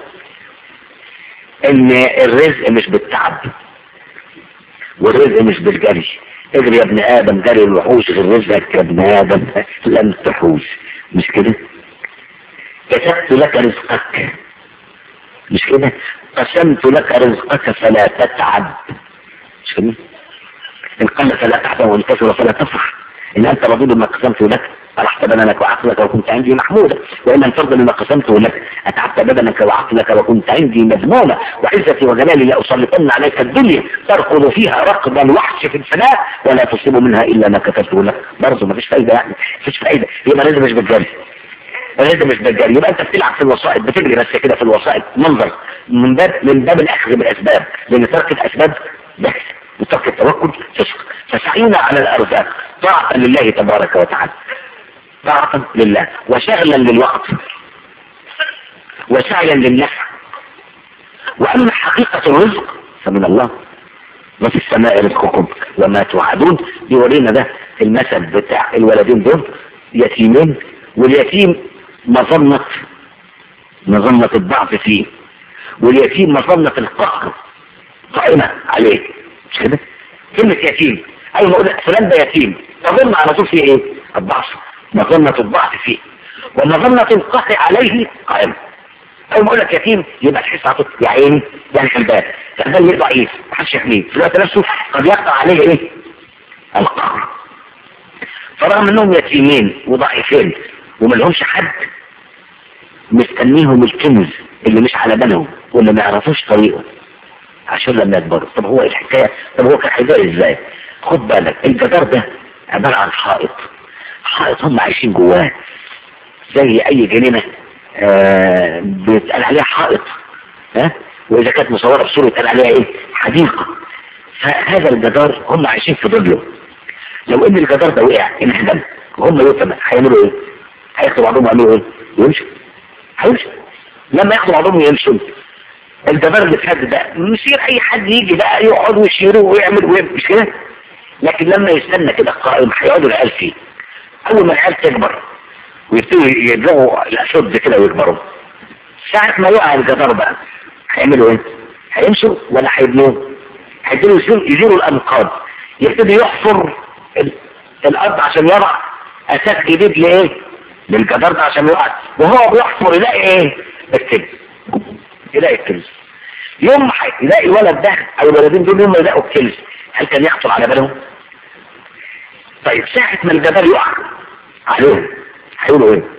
ان الرزق مش بالتعب والرزق مش بالجري اجري يا ابن ادم جري الوحوش غير رزقك يا ابن ادم لم تحوش مش كده كتبت لك رزقك مش كده قسمت لك رزقك فلا تتعب مش كده ان قل فلا تحزن وان كثر فلا تفرح ان انت رضي بما قسمت لك فرحت بدنك وعقلك وكنت عندي محمودا وان لم ترضى بما قسمته لك اتعبت بدنك وعقلك وكنت عندي مذموما وعزتي وجلالي لاسلطن عليك الدنيا تركض فيها ركض الوحش في الفناء ولا تصيب منها الا ما كتبته لك برضه مفيش فايده يعني مفيش فايده يبقى لازم مش بتجري لازم مش بتجري يبقى انت بتلعب في الوسائط بتجري بس كده في الوسائط منظر من باب من باب الاخذ بالاسباب لان ترك الاسباب بس وترك التوكل فسق فسعينا على الارزاق طاعه لله تبارك وتعالى طاعة لله وشغلا للوقت وسعيا للنفع وأما حقيقة الرزق فمن الله وفي السماء رزقكم وما توعدون يورينا ده في المثل بتاع الولدين دول يتيمين واليتيم مظنة مظنة الضعف فيه واليتيم مظنة القهر قائمة عليه مش كده؟ كلمة يتيم أول ما أقول فلان ده يتيم تظن على طول فيه إيه؟ الضعف مظنة الضعف فيه ومظنة القهر عليه قائمة أول ما أقول لك يتيم يبقى تحس عطف يا عيني يعني حلبان فالبال ليه ضعيف محدش يحميه في الوقت نفسه قد يقع عليه إيه؟ القهر فرغم انهم يتيمين وضعيفين وما لهمش حد مستنيهم الكنز اللي مش على بالهم واللي ما يعرفوش طريقه عشان لما يكبروا طب هو ايه الحكايه طب هو كان هيبقى ازاي خد بالك الجدار ده عباره عن حائط حائط هم عايشين جواه زي اي جنينه آه بيتقال عليها حائط ها واذا كانت مصوره بصوره يتقال عليها ايه حديقه فهذا الجدار هم عايشين في ظله لو ان الجدار ده وقع انهدم وهم يتم هيعملوا ايه؟ هياخدوا بعضهم يعملوا ايه؟ يمشوا هيمشوا لما ياخدوا بعضهم يمشوا الجدار اللي اتهد ده يصير اي حد يجي بقى يقعد ويشيله ويعمل ويعمل مش كده؟ لكن لما يستنى كده القائم هيقعدوا العيال فيه اول ما العيال تكبر ويبتدوا يبلغوا الاشد كده ويكبروا ساعة ما يقع الجدار بقى هيعملوا ايه؟ هيمشوا ولا هيبنوه؟ هيبتدوا يزيلوا يزيلوا الانقاض يبتدي يحفر ال- الارض عشان يضع اساس جديد لايه؟ للجدار ده عشان يقع وهو بيحفر يلاقي ايه؟ الكنز يلاقي الكنز يوم ما ح- يلاقي الولد ده او الولدين دول يوم ما يلاقوا الكنز هل كان يخطر على بالهم؟ طيب ساعة ما الجدار يقع عليهم هيقولوا ايه؟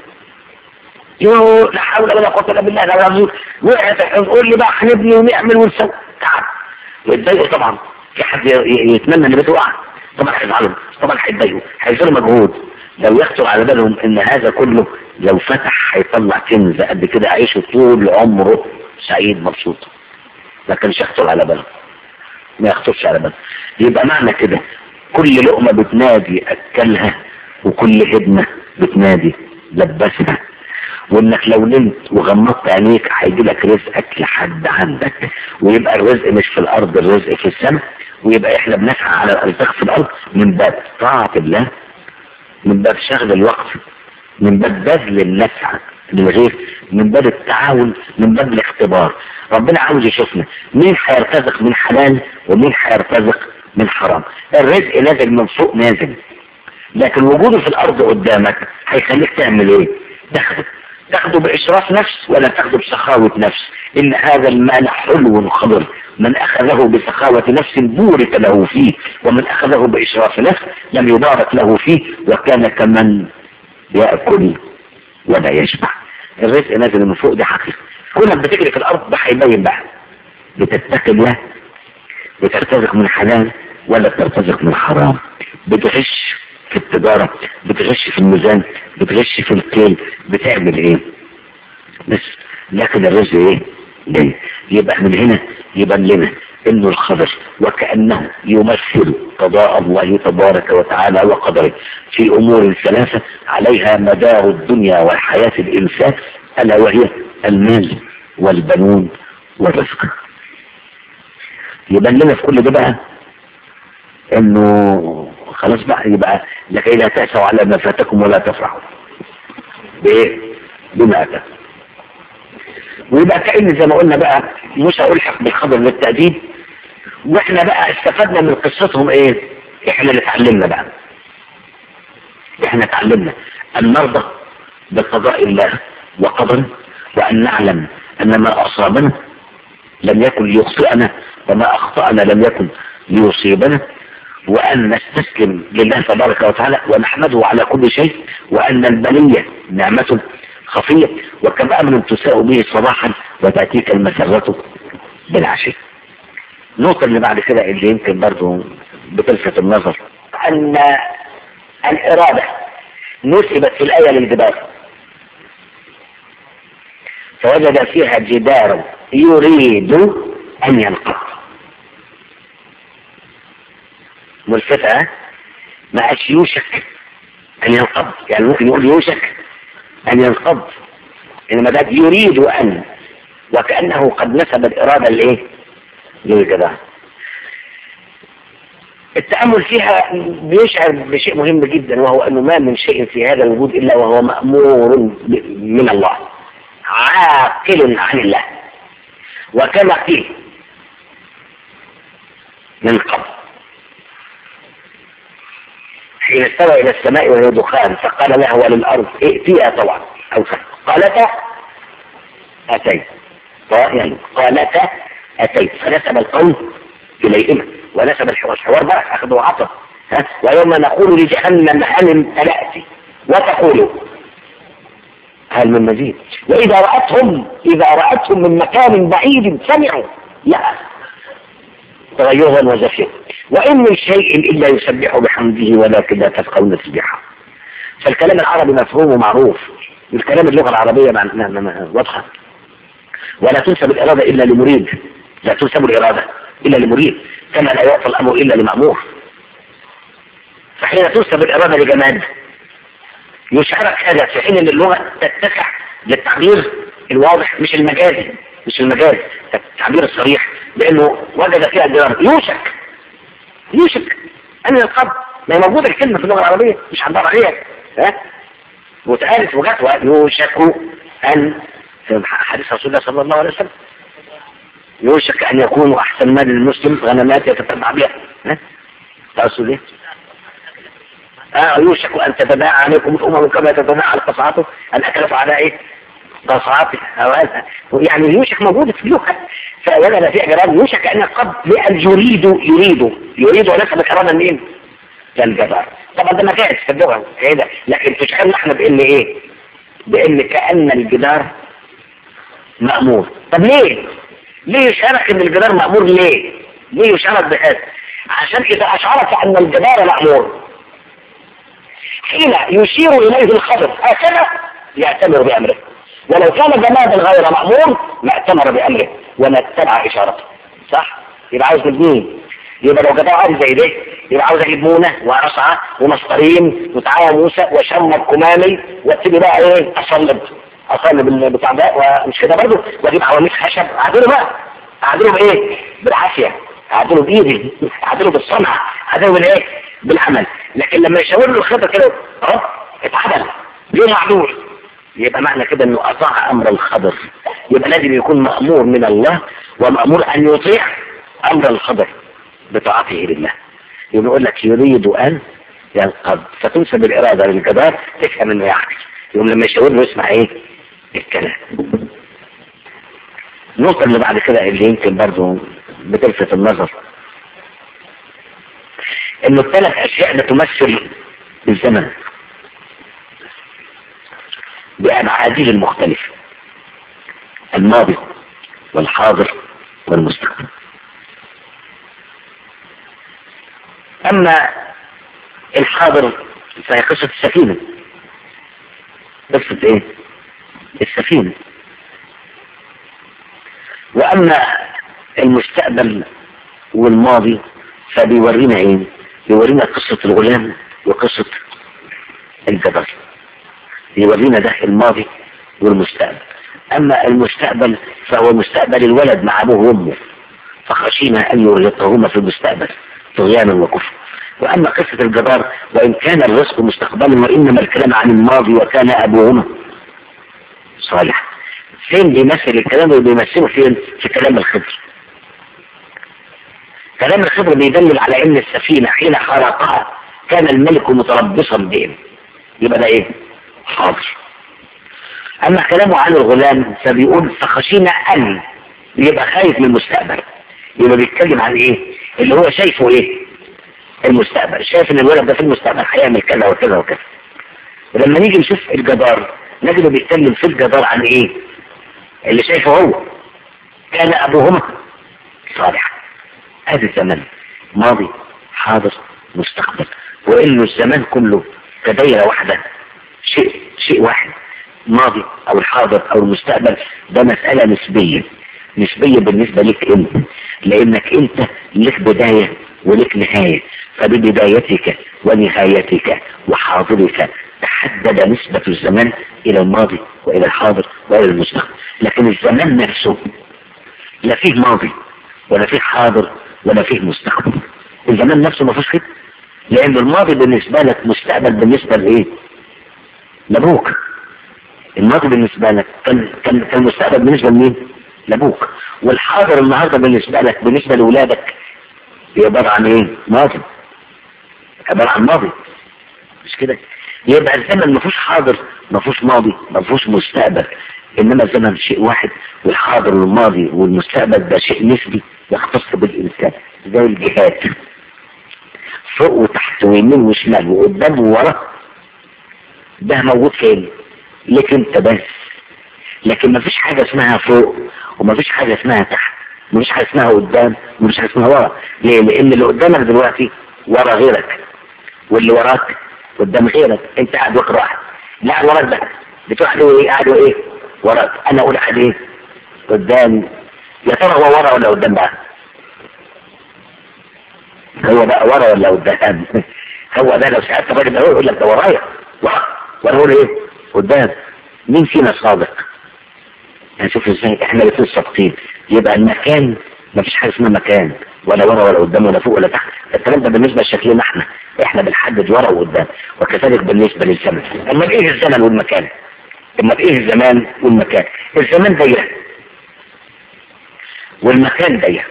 يو لا حول ولا قوة الا بالله لا العظيم وقعت قول لي بقى هنبني ونعمل ونسوي تعب ويتضايقوا طبعا في حد ي- ي- يتمنى ان بيته يقع طبعا هيزعلوا طبعا هيتضايقوا هيبذلوا مجهود لو يخطر على بالهم ان هذا كله لو فتح هيطلع كنز قد كده عيشه طول عمره سعيد مبسوط ما كانش يخطر على بالهم ما يخطرش على بالهم يبقى معنى كده كل لقمة بتنادي أكلها وكل هدمة بتنادي لبسها وانك لو نمت وغمضت عينيك هيجي لك رزقك لحد عندك ويبقى الرزق مش في الارض الرزق في السماء ويبقى احنا بنسعى على الارزاق في الارض من باب طاعة الله من باب شغل الوقت من باب بذل النفع للغير من باب التعاون من باب الاختبار ربنا عاوز يشوفنا مين هيرتزق من حلال ومين هيرتزق من حرام الرزق نازل من فوق نازل لكن وجوده في الارض قدامك هيخليك تعمل ايه تاخده تاخده باشراف نفس ولا تاخده بسخاوة نفس ان هذا المال حلو خضر من اخذه بسخاوة نفس بورك له فيه ومن اخذه باشراف نفس لم يبارك له فيه وكان كمن يأكل ولا يشبع الرزق نازل من فوق دي حقيقة كونك بتجري في الارض ده هيبين بقى بتتقي الله بترتزق من حلال ولا بترتزق من حرام بتغش في التجارة بتغش في الميزان بتغش في الكيل بتعمل ايه بس لكن الرزق ايه ليه؟ يبقى من هنا يبان لنا انه الخبر وكأنه يمثل قضاء الله تبارك وتعالى وقدره في امور ثلاثة عليها مدار الدنيا وحياة الانسان الا وهي المال والبنون والرزق يبان لنا في كل ده بقى انه خلاص بقى يبقى لكي لا تأسوا على ما فاتكم ولا تفرحوا بايه بما اتى ويبقى كأن زي ما قلنا بقى موسى ألحق بالخبر للتأديب واحنا بقى استفدنا من قصتهم ايه احنا اللي اتعلمنا بقى احنا اتعلمنا ان نرضى بقضاء الله وقدره وان نعلم ان ما اصابنا لم يكن ليخطئنا وما اخطأنا لم يكن ليصيبنا وأن نستسلم لله تبارك وتعالى ونحمده على كل شيء وأن البلية نعمة خفية وكما أمر تساء به صباحا وتأتيك المسرة بالعشي النقطة اللي بعد كده اللي يمكن برضو بتلفت النظر أن الإرادة نسبت في الآية للجبال فوجد فيها جدارا يريد أن ينقض ملفتة ما قالش يوشك أن ينقض يعني ممكن يقول يوشك أن ينقض إنما ده يريد أن وكأنه قد نسب الإرادة لإيه؟ للجدار التأمل فيها بيشعر بشيء مهم جدا وهو أنه ما من شيء في هذا الوجود إلا وهو مأمور من الله عاقل عن الله وكما قيل من قبل حين استوى إلى السماء وهي دخان فقال لها وللأرض ائتيا طبعا أو قالتا أتيت يعني قالتا أتيت فنسب القول إليهما ونسب الحوار الحوار بقى أخذ وعطف ها ويوم نقول لجهنم هل امتلأت وتقول هل من مزيد وإذا رأتهم إذا رأتهم من مكان بعيد سمعوا لا تغيرا وزفيرا وإن من شيء إلا يسبح بحمده ولكن لا تفقهون تسبيحه فالكلام العربي مفهوم ومعروف الكلام اللغة العربية واضحة ولا تنسب الإرادة إلا لمريد لا تنسب الإرادة إلا لمريد كما لا يعطى الأمر إلا لمأمور فحين تنسب الإرادة لجماد يشعرك هذا في حين أن اللغة تتسع للتعبير الواضح مش المجازي مش المجاز التعبير الصريح بأنه وجد فيها الجرام يوشك يوشك أن القبض ما هي موجودة الكلمة في اللغة العربية مش هندور عليها ها واتقالت وجت يوشك أن في حديث رسول الله صلى الله عليه وسلم يوشك أن يكون أحسن مال للمسلم غنمات يتتبع بها ها تقصد ايه؟ آه يوشك أن تتباعى عليكم الأمم كما تتباعى القصعات الأكلة على إيه؟ قصعات يعني يوشك موجودة في اللغة فوجد في إعراب يوشك أن قد لأن يريد يريد يريد ونسب الإرادة منين؟ للجبار طبعا ده ما كانت في اللغة كده لكن تشعرنا احنا بأن إيه؟ بأن كأن الجدار مأمور طب ليه؟ ليه يشعرك ان الجدار مأمور ليه ليه يشعرك بهذا عشان اذا اشعرك ان الجدار مأمور حين يشير اليه الخبر هكذا يأتمر بأمره ولو كان جمادا غير مأمور ما ائتمر بأمره وما اتبع اشارته صح يبقى عاوز مين يبقى لو جدار عاوز زي ده يبقى عاوز اجيب مونه وارصعه ومسطرين وتعالى موسى وشمر كمامي وابتدي بقى ايه اصلب اصلب بتاع ده ومش كده برضه واجيب عواميس خشب اعدله بقى اعدله بايه بالعافيه اعدله بايدي اعدله بالصنعه اعدله بالايه بالعمل لكن لما يشاور له الخطه كده اهو اتعدل ليه معدول يبقى معنى كده انه اطاع امر الخضر يبقى لازم يكون مامور من الله ومامور ان يطيع امر الخضر بطاعته لله يبقى يقول لك يريد ان ينقض فتنسب الاراده للجدار تفهم انه يعقل يوم لما يشاور له يسمع ايه الكلام النقطة اللي بعد كده اللي يمكن برضو بتلفت النظر انه الثلاث اشياء بتمثل الزمن بأبعاده المختلفة الماضي والحاضر والمستقبل أما الحاضر فهي قصة السفينة قصة ايه السفينة واما المستقبل والماضي فبيورينا ايه بيورينا قصة الغلام وقصة الجبل بيورينا ده الماضي والمستقبل اما المستقبل فهو مستقبل الولد مع ابوه وامه فخشينا ان يرهقهما في المستقبل طغيانا وكفر واما قصة الجبار وان كان الرزق مستقبلا وانما الكلام عن الماضي وكان ابوهما صالح فين بيمثل الكلام وبيمثله فين في كلام الخضر كلام الخضر بيدلل على ان السفينة حين خرقها كان الملك متربصا بهم يبقى ده ايه حاضر اما كلامه عن الغلام فبيقول فخشينا ان يبقى خايف من المستقبل يبقى بيتكلم عن ايه اللي هو شايفه ايه المستقبل شايف ان الولد ده في المستقبل هيعمل كذا وكذا وكذا ولما نيجي نشوف الجدار نجده بيتكلم في الجدار عن ايه اللي شايفه هو كان ابوهما صالحا ادي الزمن ماضي حاضر مستقبل وانه الزمان كله كدايره واحده شيء شيء واحد ماضي او الحاضر او المستقبل ده مسألة نسبية نسبية بالنسبة لك انت لانك انت لك بداية ولك نهاية فببدايتك ونهايتك وحاضرك تحدد نسبة الزمان الى الماضي والى الحاضر والى المستقبل لكن الزمان نفسه لا فيه ماضي ولا فيه حاضر ولا فيه مستقبل الزمان نفسه ما فيهوش كده لان الماضي بالنسبة لك مستقبل بالنسبة لايه لابوك الماضي بالنسبة لك كان كان كان المستقبل بالنسبة لمين؟ لابوك والحاضر النهارده بالنسبة لك بالنسبة لأولادك عبارة عن ايه؟ ماضي عبارة عن ماضي مش كده؟ يبقى الزمن ما فيهوش حاضر ما فيهوش ماضي ما فيهوش مستقبل انما الزمن شيء واحد والحاضر والماضي والمستقبل ده شيء نسبي يختص بالانسان زي الجهات فوق وتحت ويمين وشمال وقدام وورا ده موجود فين؟ لك انت بس لكن ما فيش حاجة اسمها فوق وما فيش حاجة اسمها تحت ما فيش حاجة اسمها قدام وما فيش حاجة اسمها ورا ليه لان اللي قدامك دلوقتي ورا غيرك واللي وراك قدام غيرك انت قاعد واقع واحد لا قاعد وراك ده بتوع ايه قاعد ايه وراك انا اقول قاعد ايه قدام يا ترى هو ورا ولا قدام بقى هو بقى ورا ولا قدام هو ده لو سألت الراجل ده يقول لك ده ورايا ورا وانا اقول ايه قدام مين فينا صادق هنشوف ازاي احنا الاثنين صادقين يبقى المكان ما فيش حاجه اسمها مكان ولا ورا ولا قدام ولا فوق ولا تحت الكلام ده بالنسبه لشكلنا احنا احنا بنحدد ورا وقدام وكذلك بالنسبه للزمن اما ايه الزمن والمكان اما ايه الزمان والمكان الزمان ضيق والمكان ضيق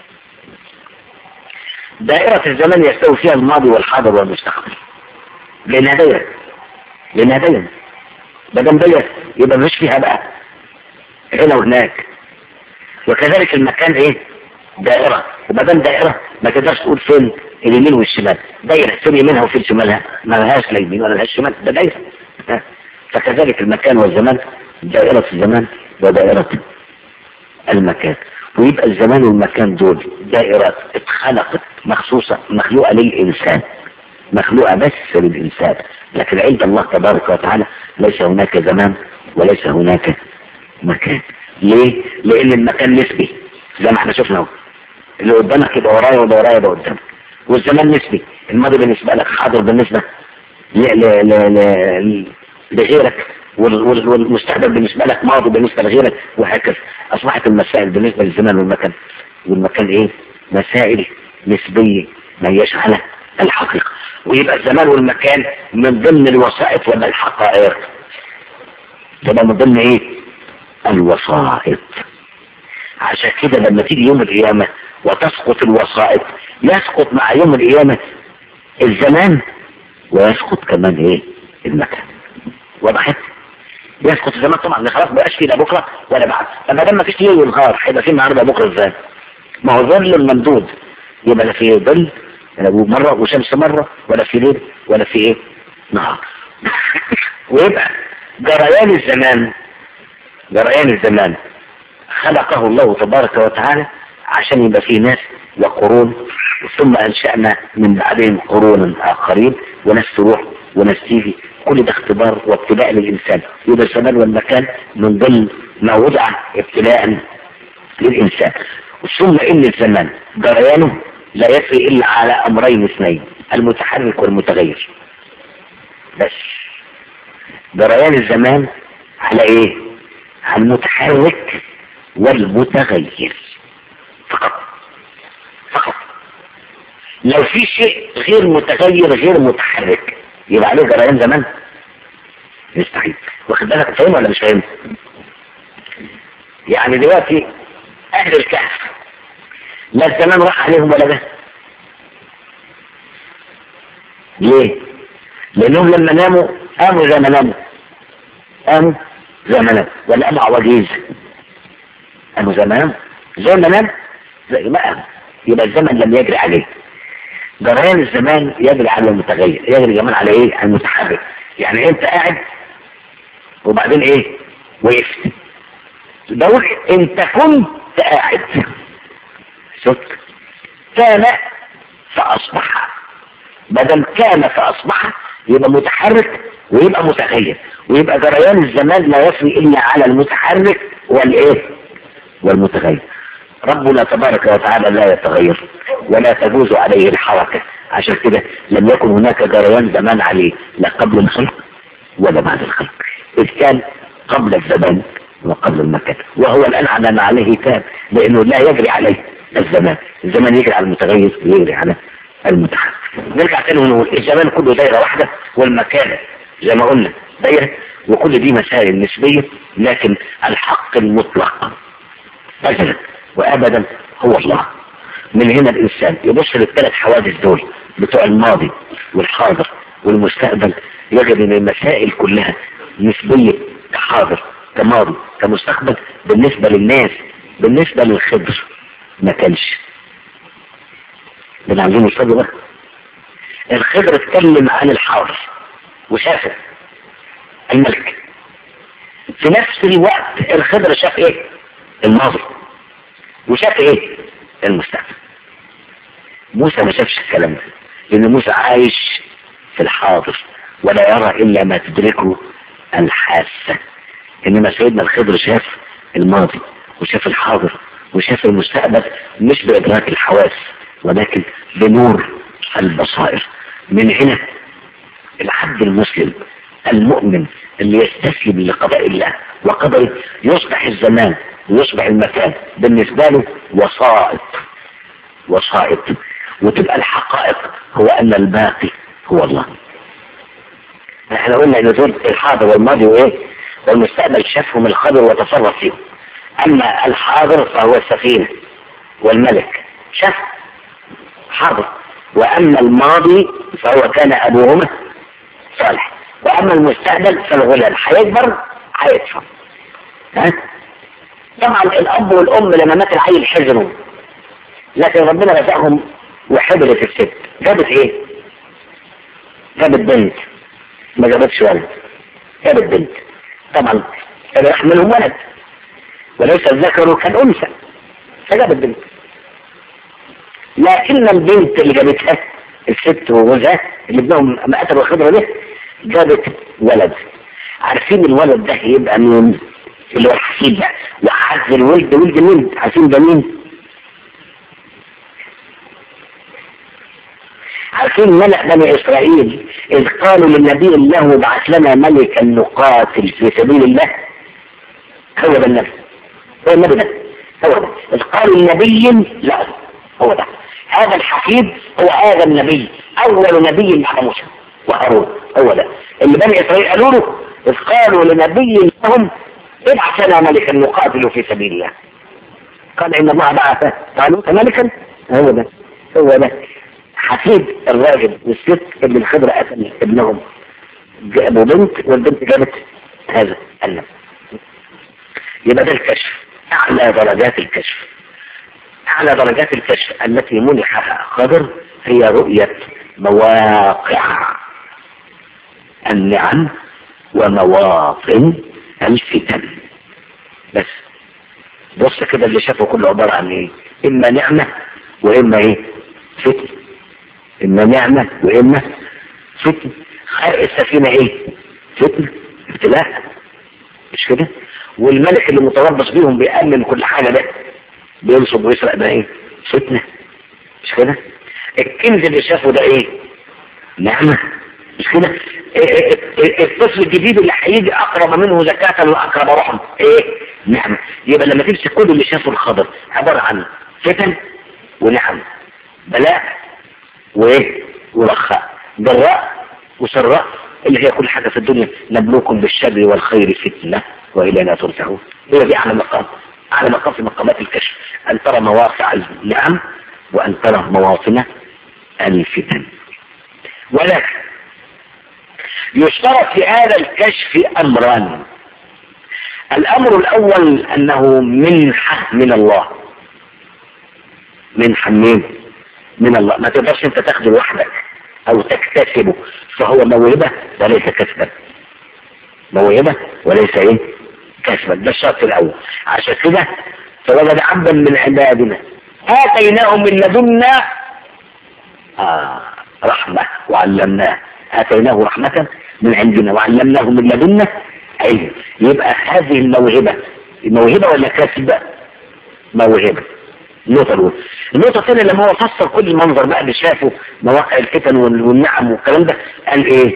دائرة الزمان يستوي فيها الماضي والحاضر والمستقبل لانها ضيق لانها ضيق ما دام ضيق يبقى مش فيها بقى هنا وهناك وكذلك المكان ايه دائرة وما دام دائرة ما تقدرش تقول فين اليمين والشمال دايرة فين يمينها وفين شمالها ما لهاش لا يمين ولا لهاش شمال ده دايرة فكذلك المكان والزمان دائرة الزمان ودائرة المكان ويبقى الزمان والمكان دول دائرات اتخلقت مخصوصة مخلوقة للإنسان مخلوقة بس للإنسان لكن عند الله تبارك وتعالى ليس هناك زمان وليس هناك مكان ليه؟ لأن المكان نسبي زي ما احنا شفنا اهو اللي قدامك يبقى ورايا وده ورايا يبقى قدامك والزمان نسبي الماضي بالنسبة لك حاضر بالنسبة ل... ل... ل... ل... لغيرك والمستقبل بالنسبة لك ماضي بالنسبة لغيرك وهكذا أصبحت المسائل بالنسبة للزمان والمكان والمكان إيه مسائل نسبية ما هياش على الحقيقة ويبقى الزمان والمكان من ضمن الوسائط ولا الحقائق تبقى من ضمن إيه الوسائط عشان كده لما تيجي يوم القيامة وتسقط الوسائط يسقط مع يوم القيامة الزمان ويسقط كمان ايه المكان وضحت يسقط الزمان طبعا خلاص ما بقاش فيه لا بكره ولا بعد لما دام ما فيش ليل ونهار هيبقى فيه النهارده بكره ازاي ما هو ظل ممدود يبقى لا فيه ظل ولا مرة وشمس مرة ولا في ليل ولا في ايه نهار ويبقى جريان الزمان جريان الزمان خلقه الله تبارك وتعالى عشان يبقى فيه ناس وقرون ثم انشأنا من بعدهم قرون اخرين وناس تروح وناس تيجي كل ده اختبار وابتلاء للانسان يبقى الزمان والمكان من ضمن ما وضع ابتلاء للإنسان ثم إن الزمان جريانه لا يسري إلا على أمرين اثنين المتحرك والمتغير بس جريان الزمان على إيه؟ على المتحرك والمتغير فقط فقط لو في شيء غير متغير غير متحرك يبقى عليه جريان زمان مستحيل واخد بالك فاهم ولا مش فاهم يعني دلوقتي اهل الكهف لا الزمان راح عليهم ولا ده ليه لانهم لما ناموا قاموا زي ما ناموا قاموا زي ما ناموا ولا قاموا عواجيز قاموا زي ما ناموا زي ما نام زي ما قاموا يبقى الزمن لم يجري عليه جريان الزمان يجري على المتغير يجري كمان على ايه على المتحرك يعني انت قاعد وبعدين ايه وقفت بقول انت كنت قاعد شفت كان فاصبح بدل كان فاصبح يبقى متحرك ويبقى متغير ويبقى جريان الزمان لا يسري الا على المتحرك والايه والمتغير ربنا تبارك وتعالى لا يتغير ولا تجوز عليه الحركة عشان كده لم يكن هناك جريان زمان عليه لا قبل الخلق ولا بعد الخلق إذ كان قبل الزمان وقبل المكان وهو الآن على ما عليه كان لأنه لا يجري عليه الزمان الزمان يجري على المتغير ويجري على المتحرك نرجع تاني ونقول الزمان كله دايرة واحدة والمكان زي ما قلنا دايرة وكل دي مسائل نسبية لكن الحق المطلق أجلا وأبدا هو الله من هنا الإنسان يبص للثلاث حوادث دول بتوع الماضي والحاضر والمستقبل يجد ان المسائل كلها نسبية كحاضر كماضي كمستقبل بالنسبة للناس بالنسبة للخبر ما كانش اللي عايزين يصلوا بقى الخبر اتكلم عن الحاضر وشافه الملك في نفس الوقت الخبر شاف ايه الماضي وشاف ايه المستقبل موسى ما شافش الكلام ده لان موسى عايش في الحاضر ولا يرى الا ما تدركه الحاسة انما سيدنا الخضر شاف الماضي وشاف الحاضر وشاف المستقبل مش بادراك الحواس ولكن بنور البصائر من هنا العبد المسلم المؤمن اللي يستسلم لقضاء الله وقدره يصبح الزمان ويصبح المكان بالنسبة له وسائط وسائط وتبقى الحقائق هو ان الباقي هو الله احنا قلنا ان دول الحاضر والماضي وايه والمستقبل شافهم الخبر وتصرف فيهم اما الحاضر فهو السفينة والملك شاف حاضر واما الماضي فهو كان ابوهما صالح واما المستقبل فالغلام هيكبر هيدفع ها طبعا الاب والام لما مات العيل حزنوا لكن ربنا رزقهم وحبلت الست جابت ايه جابت بنت ما جابتش ولد جابت بنت طبعا كان يحملهم ولد وليس الذكر كالانثى فجابت بنت لكن البنت اللي جابتها الست وجوزها اللي ابنهم ما قتلوا الخضره ده جابت ولد عارفين الولد ده يبقى مين اللي هو الحفيد ده وعز الولد ولد مين عارفين ده مين عارفين ملأ بني إسرائيل إذ قالوا للنبي الله ابعث لنا ملكا نقاتل في سبيل الله هو ده النبي هو النبي ده هو ده إذ قالوا لنبي لا هو ده هذا الحفيد هو هذا النبي أول نبي بعد موسى وهارون هو ده اللي بني إسرائيل قالوا له إذ قالوا لنبي لهم ابعث لنا ملكا نقاتل في سبيل الله قال إن الله بعث قالوا ملكا هو ده هو ده حفيد الراجل والست اللي الخضرة قتل ابنهم جابوا بنت والبنت جابت هذا النبي يبقى ده الكشف أعلى درجات الكشف أعلى درجات الكشف التي منحها خضر هي رؤية مواقع النعم ومواطن الفتن بس بص كده اللي شافه كله عبارة عن ايه اما نعمة واما ايه فتن اما نعمة واما فتن خلق السفينة ايه فتن ابتلاء مش كده والملك اللي متربص بيهم بيأمن كل حاجة ده بينصب ويسرق ده ايه فتنة مش كده الكنز اللي شافه ده ايه نعمة مش كده الطفل الجديد اللي هيجي اقرب منه زكاة واقرب رحم ايه نعمة يبقى لما تمسك كل اللي شافه الخضر عبارة عن فتن ونعم بلاء وايه ورخاء ضراء وسراء اللي هي كل حاجة في الدنيا نبلوكم بالشر والخير فتنة وإلينا ترجعون هي دي أعلى مقام أعلى مقام في مقامات الكشف أن ترى مواقع النعم وأن ترى مواطن الفتن ولكن يشترط في هذا الكشف أمران الأمر الأول أنه منحة من الله منحة منين من الله ما تقدرش انت تاخده لوحدك او تكتسبه فهو موهبة وليس كسبا موهبة وليس ايه كسبا ده الشرط الاول عشان كده فوجد عبدا من عبادنا اتيناه من لدنا آه رحمة وعلمناه اتيناه رحمة من عندنا وعلمناه من لدنا علم يبقى هذه الموهبة موهبة ولا كسب موهبة النقطة الأولى النقطة الثانية لما هو فسر كل المنظر بقى اللي شافه مواقع الفتن والنعم والكلام ده قال ايه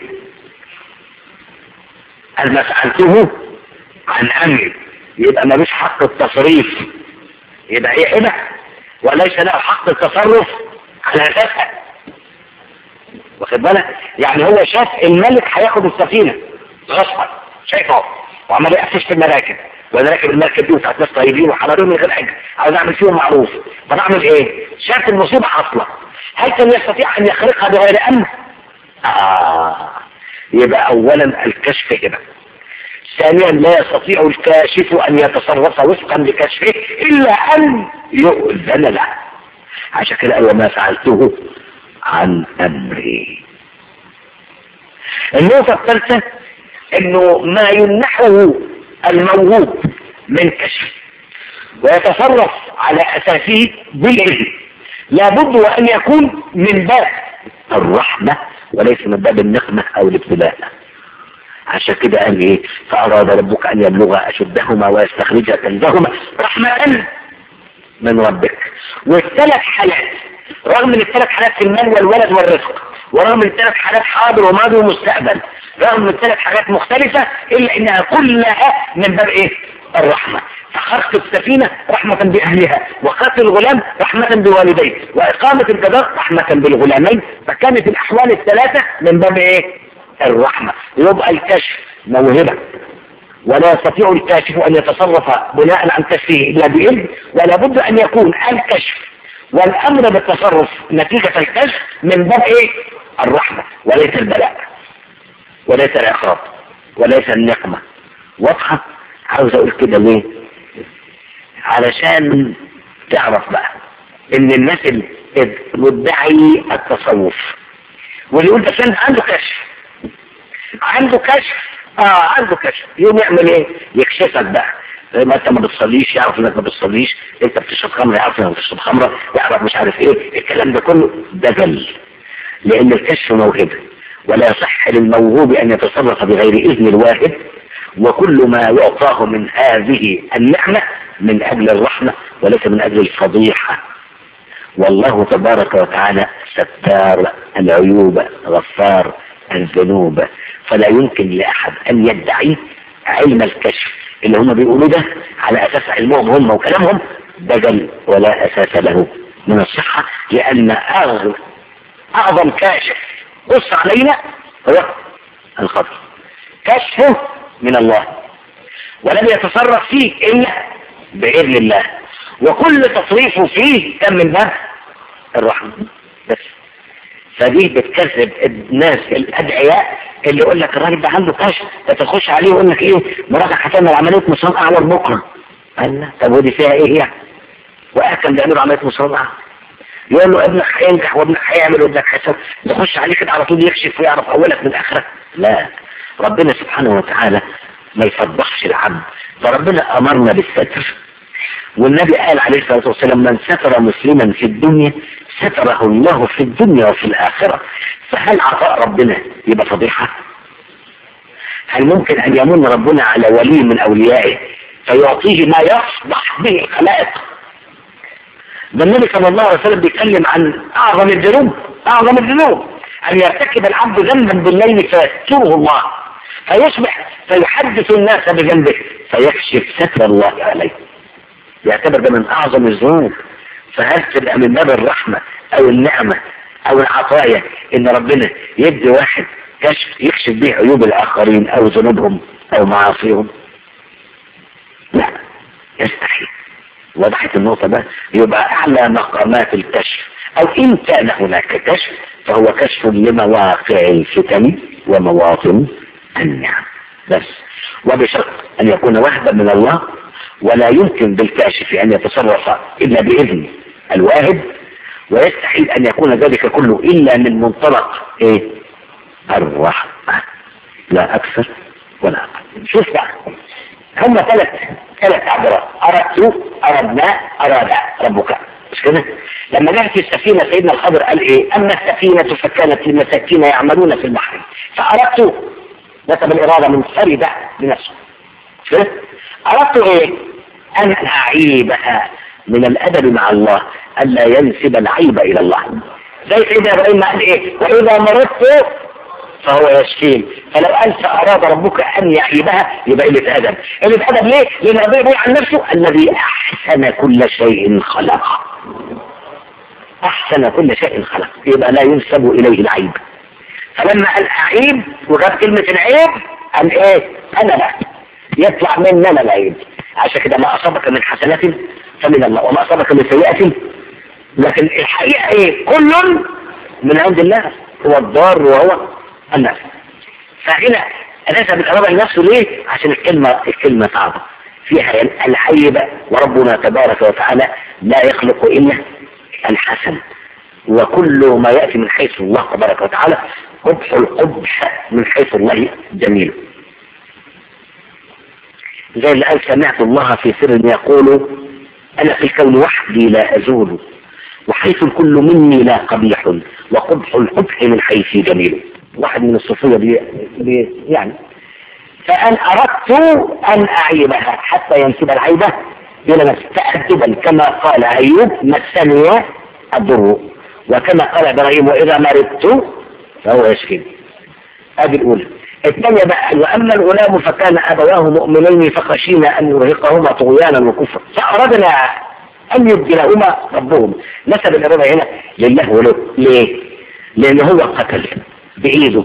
قال ما فعلته عن امري يبقى ملوش حق التصريف يبقى ايه هنا وليس له حق التصرف على اساسها واخد بالك يعني هو شاف الملك هياخد السفينة غصبا شايفه وعمال يقفش في المراكب وانا راكب المركب دي وساعات ناس طيبين وحضروني من غير حاجه عاوز اعمل فيهم معروف طب اعمل ايه؟ شاف المصيبه حاصله هل كان يستطيع ان يخرقها بغير امن؟ آه يبقى اولا الكشف هنا ثانيا لا يستطيع الكاشف ان يتصرف وفقا لكشفه الا ان يؤذن له عشان كده ايوه ما فعلته عن امري النقطه الثالثه انه ما يمنحه الموهوب من كشف ويتصرف على اساسه بالعلم لابد وان يكون من باب الرحمة وليس من باب النقمة او الابتلاء عشان كده قال ايه فاراد ربك ان يبلغ اشدهما ويستخرج كنزهما رحمة من ربك والثلاث حالات رغم من الثلاث حالات في المال والولد والرزق ورغم من الثلاث حالات حاضر وماضي ومستقبل رغم من الثلاث حاجات مختلفة إلا إنها كلها من باب إيه؟ الرحمة فخرق السفينة رحمة بأهلها وقتل الغلام رحمة بوالديه وإقامة الجدار رحمة بالغلامين فكانت الأحوال الثلاثة من باب إيه؟ الرحمة يبقى الكشف موهبة ولا يستطيع الكاشف أن يتصرف بناء عن كشفه إلا بإذن ولا بد أن يكون الكشف والأمر بالتصرف نتيجة الكشف من باب إيه؟ الرحمة وليس البلاء وليس العقاب وليس النقمة واضحة عاوز اقول كده ليه علشان تعرف بقى ان الناس المدعي التصوف واللي يقول بس انت عنده كشف عنده كشف اه عنده كشف يوم يعمل ايه يكشفك بقى ما انت ما بتصليش يعرف انك ما بتصليش انت بتشرب خمره يعرف انك بتشرب خمره يعرف مش عارف ايه الكلام ده كله دجل لان الكشف موهبه ولا يصح للموهوب أن يتصرف بغير إذن الواهب وكل ما يعطاه من هذه النعمة من أجل الرحمة وليس من أجل الفضيحة والله تبارك وتعالى ستار العيوب غفار الذنوب فلا يمكن لأحد أن يدعي علم الكشف اللي هم بيقولوا ده على أساس علمهم هم وكلامهم دجل ولا أساس له من الصحة لأن أعظم كاشف بص علينا هو الخطر كشفه من الله ولم يتصرف فيه إلا بإذن الله وكل تصريفه فيه كان من باب الرحمة بس فدي بتكذب الناس الأدعياء اللي يقول لك الراجل ده عنده كشف تخش عليه ويقول لك ايه مراتك هتعمل عملية مصاب أعور بكرة قال لا طب ودي فيها ايه يعني وأكل بيعملوا عملية مصاب أعور يقول له ابنك هينجح وابنك هيعمل وابنك هيسوي يخش عليه كده على طول يكشف ويعرف اولك من اخرك لا ربنا سبحانه وتعالى ما يفضحش العبد فربنا امرنا بالستر والنبي قال عليه الصلاه والسلام من ستر مسلما في الدنيا ستره الله في الدنيا وفي الاخره فهل عطاء ربنا يبقى فضيحه؟ هل ممكن ان يمن ربنا على ولي من اوليائه فيعطيه ما يفضح به الخلائق ده النبي صلى الله عليه وسلم بيتكلم عن اعظم الذنوب اعظم الذنوب ان يرتكب العبد ذنبا بالليل فيستره الله فيصبح فيحدث الناس بذنبه فيكشف ستر الله عليه يعتبر ده من اعظم الذنوب فهل تبقى من باب الرحمة او النعمة او العطايا ان ربنا يدي واحد كشف يكشف به عيوب الاخرين او ذنوبهم او معاصيهم لا يستحيل وضحت النقطة ده يبقى اعلى مقامات الكشف او ان كان هناك كشف فهو كشف لمواقع الفتن ومواطن النعم بس وبشرط ان يكون وهبا من الله ولا يمكن بالكاشف ان يتصرف الا باذن الواهب ويستحيل ان يكون ذلك كله الا من منطلق ايه الرحمة لا اكثر ولا اقل شوف بقى هم ثلاث ثلاث تعبيرات اردت اردنا اراد ربك مش كده لما جاء في السفينة سيدنا الخضر قال ايه اما السفينة فكانت للمساكين يعملون في البحر فاردت نسب الارادة منفردة بنفسه مش كده اردت ايه ان اعيبها من الادب مع الله الا ينسب العيب الى الله زي سيدنا ابراهيم قال ايه واذا مرضت فهو يشفين فلو انت اراد ربك ان يعيبها يبقى قله ادب قله ادب ليه لان ربنا بيقول عن نفسه الذي احسن كل شيء خلقه احسن كل شيء خلق يبقى لا ينسب اليه العيب فلما قال اعيب وجاب كلمه العيب قال ايه انا لا يطلع مننا العيب عشان كده ما اصابك من حسنات فمن الله وما اصابك من سيئة لكن الحقيقة ايه كل من عند الله هو الضار وهو الناس فهنا نسب الإرادة لنفسه ليه عشان الكلمة الكلمة صعبة فيها العيب وربنا تبارك وتعالى لا يخلق إلا الحسن وكل ما يأتي من حيث الله تبارك وتعالى قبح القبح من حيث الله جميل زي اللي قال سمعت الله في سر يقول أنا في الكون وحدي لا أزول وحيث الكل مني لا قبيح وقبح القبح من حيث جميل واحد من الصوفية بي بي يعني فأن أردت أن أعيبها حتى ينسب العيبة إلى نفسه تأدبا كما قال أيوب مسني الضر وكما قال إبراهيم وإذا مرضت فهو يشفي هذه الأولى الثانية بقى وأما الغلام فكان أبواه مؤمنين فخشينا أن يرهقهما طغيانا وكفرا فأردنا أن يبدلهما ربهم نسب الإرادة هنا لله وله ليه؟ لأن هو قتل بإيده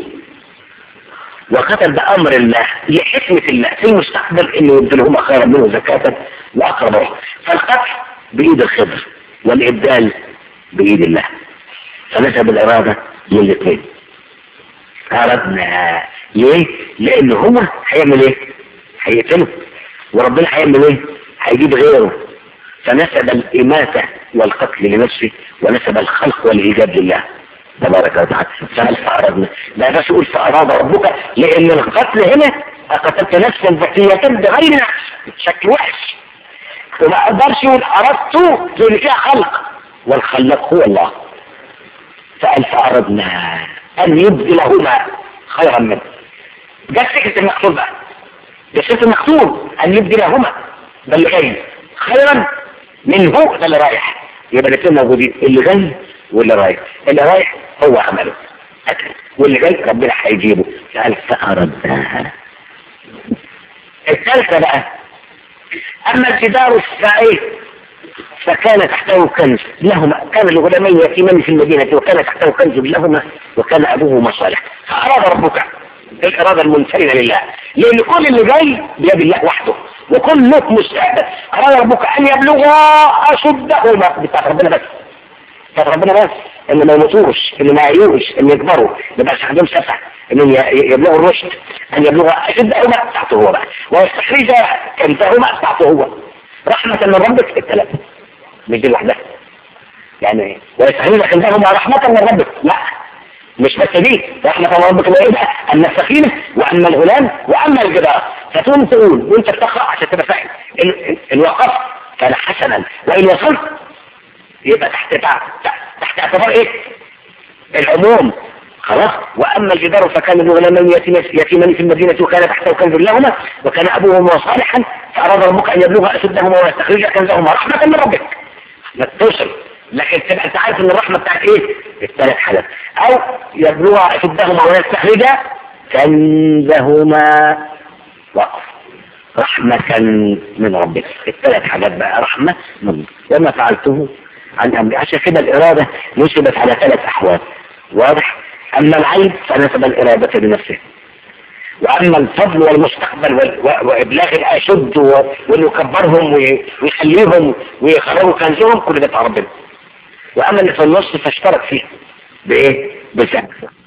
وقتل بأمر الله لحكمة الله في المستقبل أنه يبدلهما خيرا منه زكاة وأقرب روح فالقتل بإيد الخضر والإبدال بإيد الله فنسب الإرادة للاثنين أردنا ليه؟ لأن هو هيعمل إيه؟ هيقتله وربنا هيعمل إيه؟ هيجيب غيره فنسب الإماتة والقتل لنفسه ونسب الخلق والإيجاد لله تبارك وتعالى فهل فأردنا لا بس يقول فأراد ربك لأن القتل هنا قتلت نفسا ذكية بغير نفس شكل وحش وما أقدرش يقول أردت لأن فيها خلق والخلاق هو الله فقال فأردنا أن يبدلهما خيرا منه جت فكرة المقتول بقى جت فكرة المقتول أن يبدلهما ده اللي جاي خيرا منه ده اللي رايح يبقى الاثنين موجودين اللي جاي واللي رايح اللي رايح هو عمله أكل واللي جاي ربنا هيجيبه قال فأردناها الثالثة بقى أما الجدار السعيد فكان تحته كنز لهما كان لغلامين يتيمان في المدينة وكان تحته كنز لهما وكان أبوهما صالح فأراد ربك الإرادة المنفردة لله لأن كل اللي جاي بيد الله وحده وكل موت مستعد أراد ربك أن يبلغا أشدهما بتاعت ربنا بس بتاعت ربنا بس اللي ما يموتوش اللي ما يعيوش اللي يكبروا ما يبقاش عندهم سفح ان يبلغوا الرشد ان يبلغوا اشدهما بتاعته هو بقى ويستخرج كنزهما بتاعته هو رحمة من ربك الثلاثة مش دي لوحدها يعني ويستخرج كنزهما رحمة من ربك لا مش بس دي رحمة من ربك اللي ايه بقى اما السفينة واما الغلام واما الجدار فتقوم تقول وانت بتقرأ عشان تبقى فاهم ان ان وقفت كان حسنا وان وصلت يبقى تحت تحت اعتبار ايه العموم خلاص واما الجدار فكان لغلامين يتيمان في المدينه وكان تحته كنز لهما وكان ابوهما صالحا فاراد ربك ان يبلغ اشدهما ويستخرج كنزهما رحمه من ربك ما تتصل لكن تبقى انت عارف ان الرحمه بتاعت ايه؟ الثلاث حالات او يبلغ اشدهما ويستخرج كنزهما وقف رحمة من ربك الثلاث حاجات بقى رحمة من وما فعلته عن أمري عشان كده الإرادة نسبت على ثلاث أحوال واضح أما العيب فنسب الإرادة لنفسه وأما الفضل والمستقبل وإبلاغ الأشد وإنه يكبرهم ويخليهم ويخرجوا كنزهم كل ده بتاع ربنا وأما اللي في النص فاشترك فيه بإيه؟ بالفعل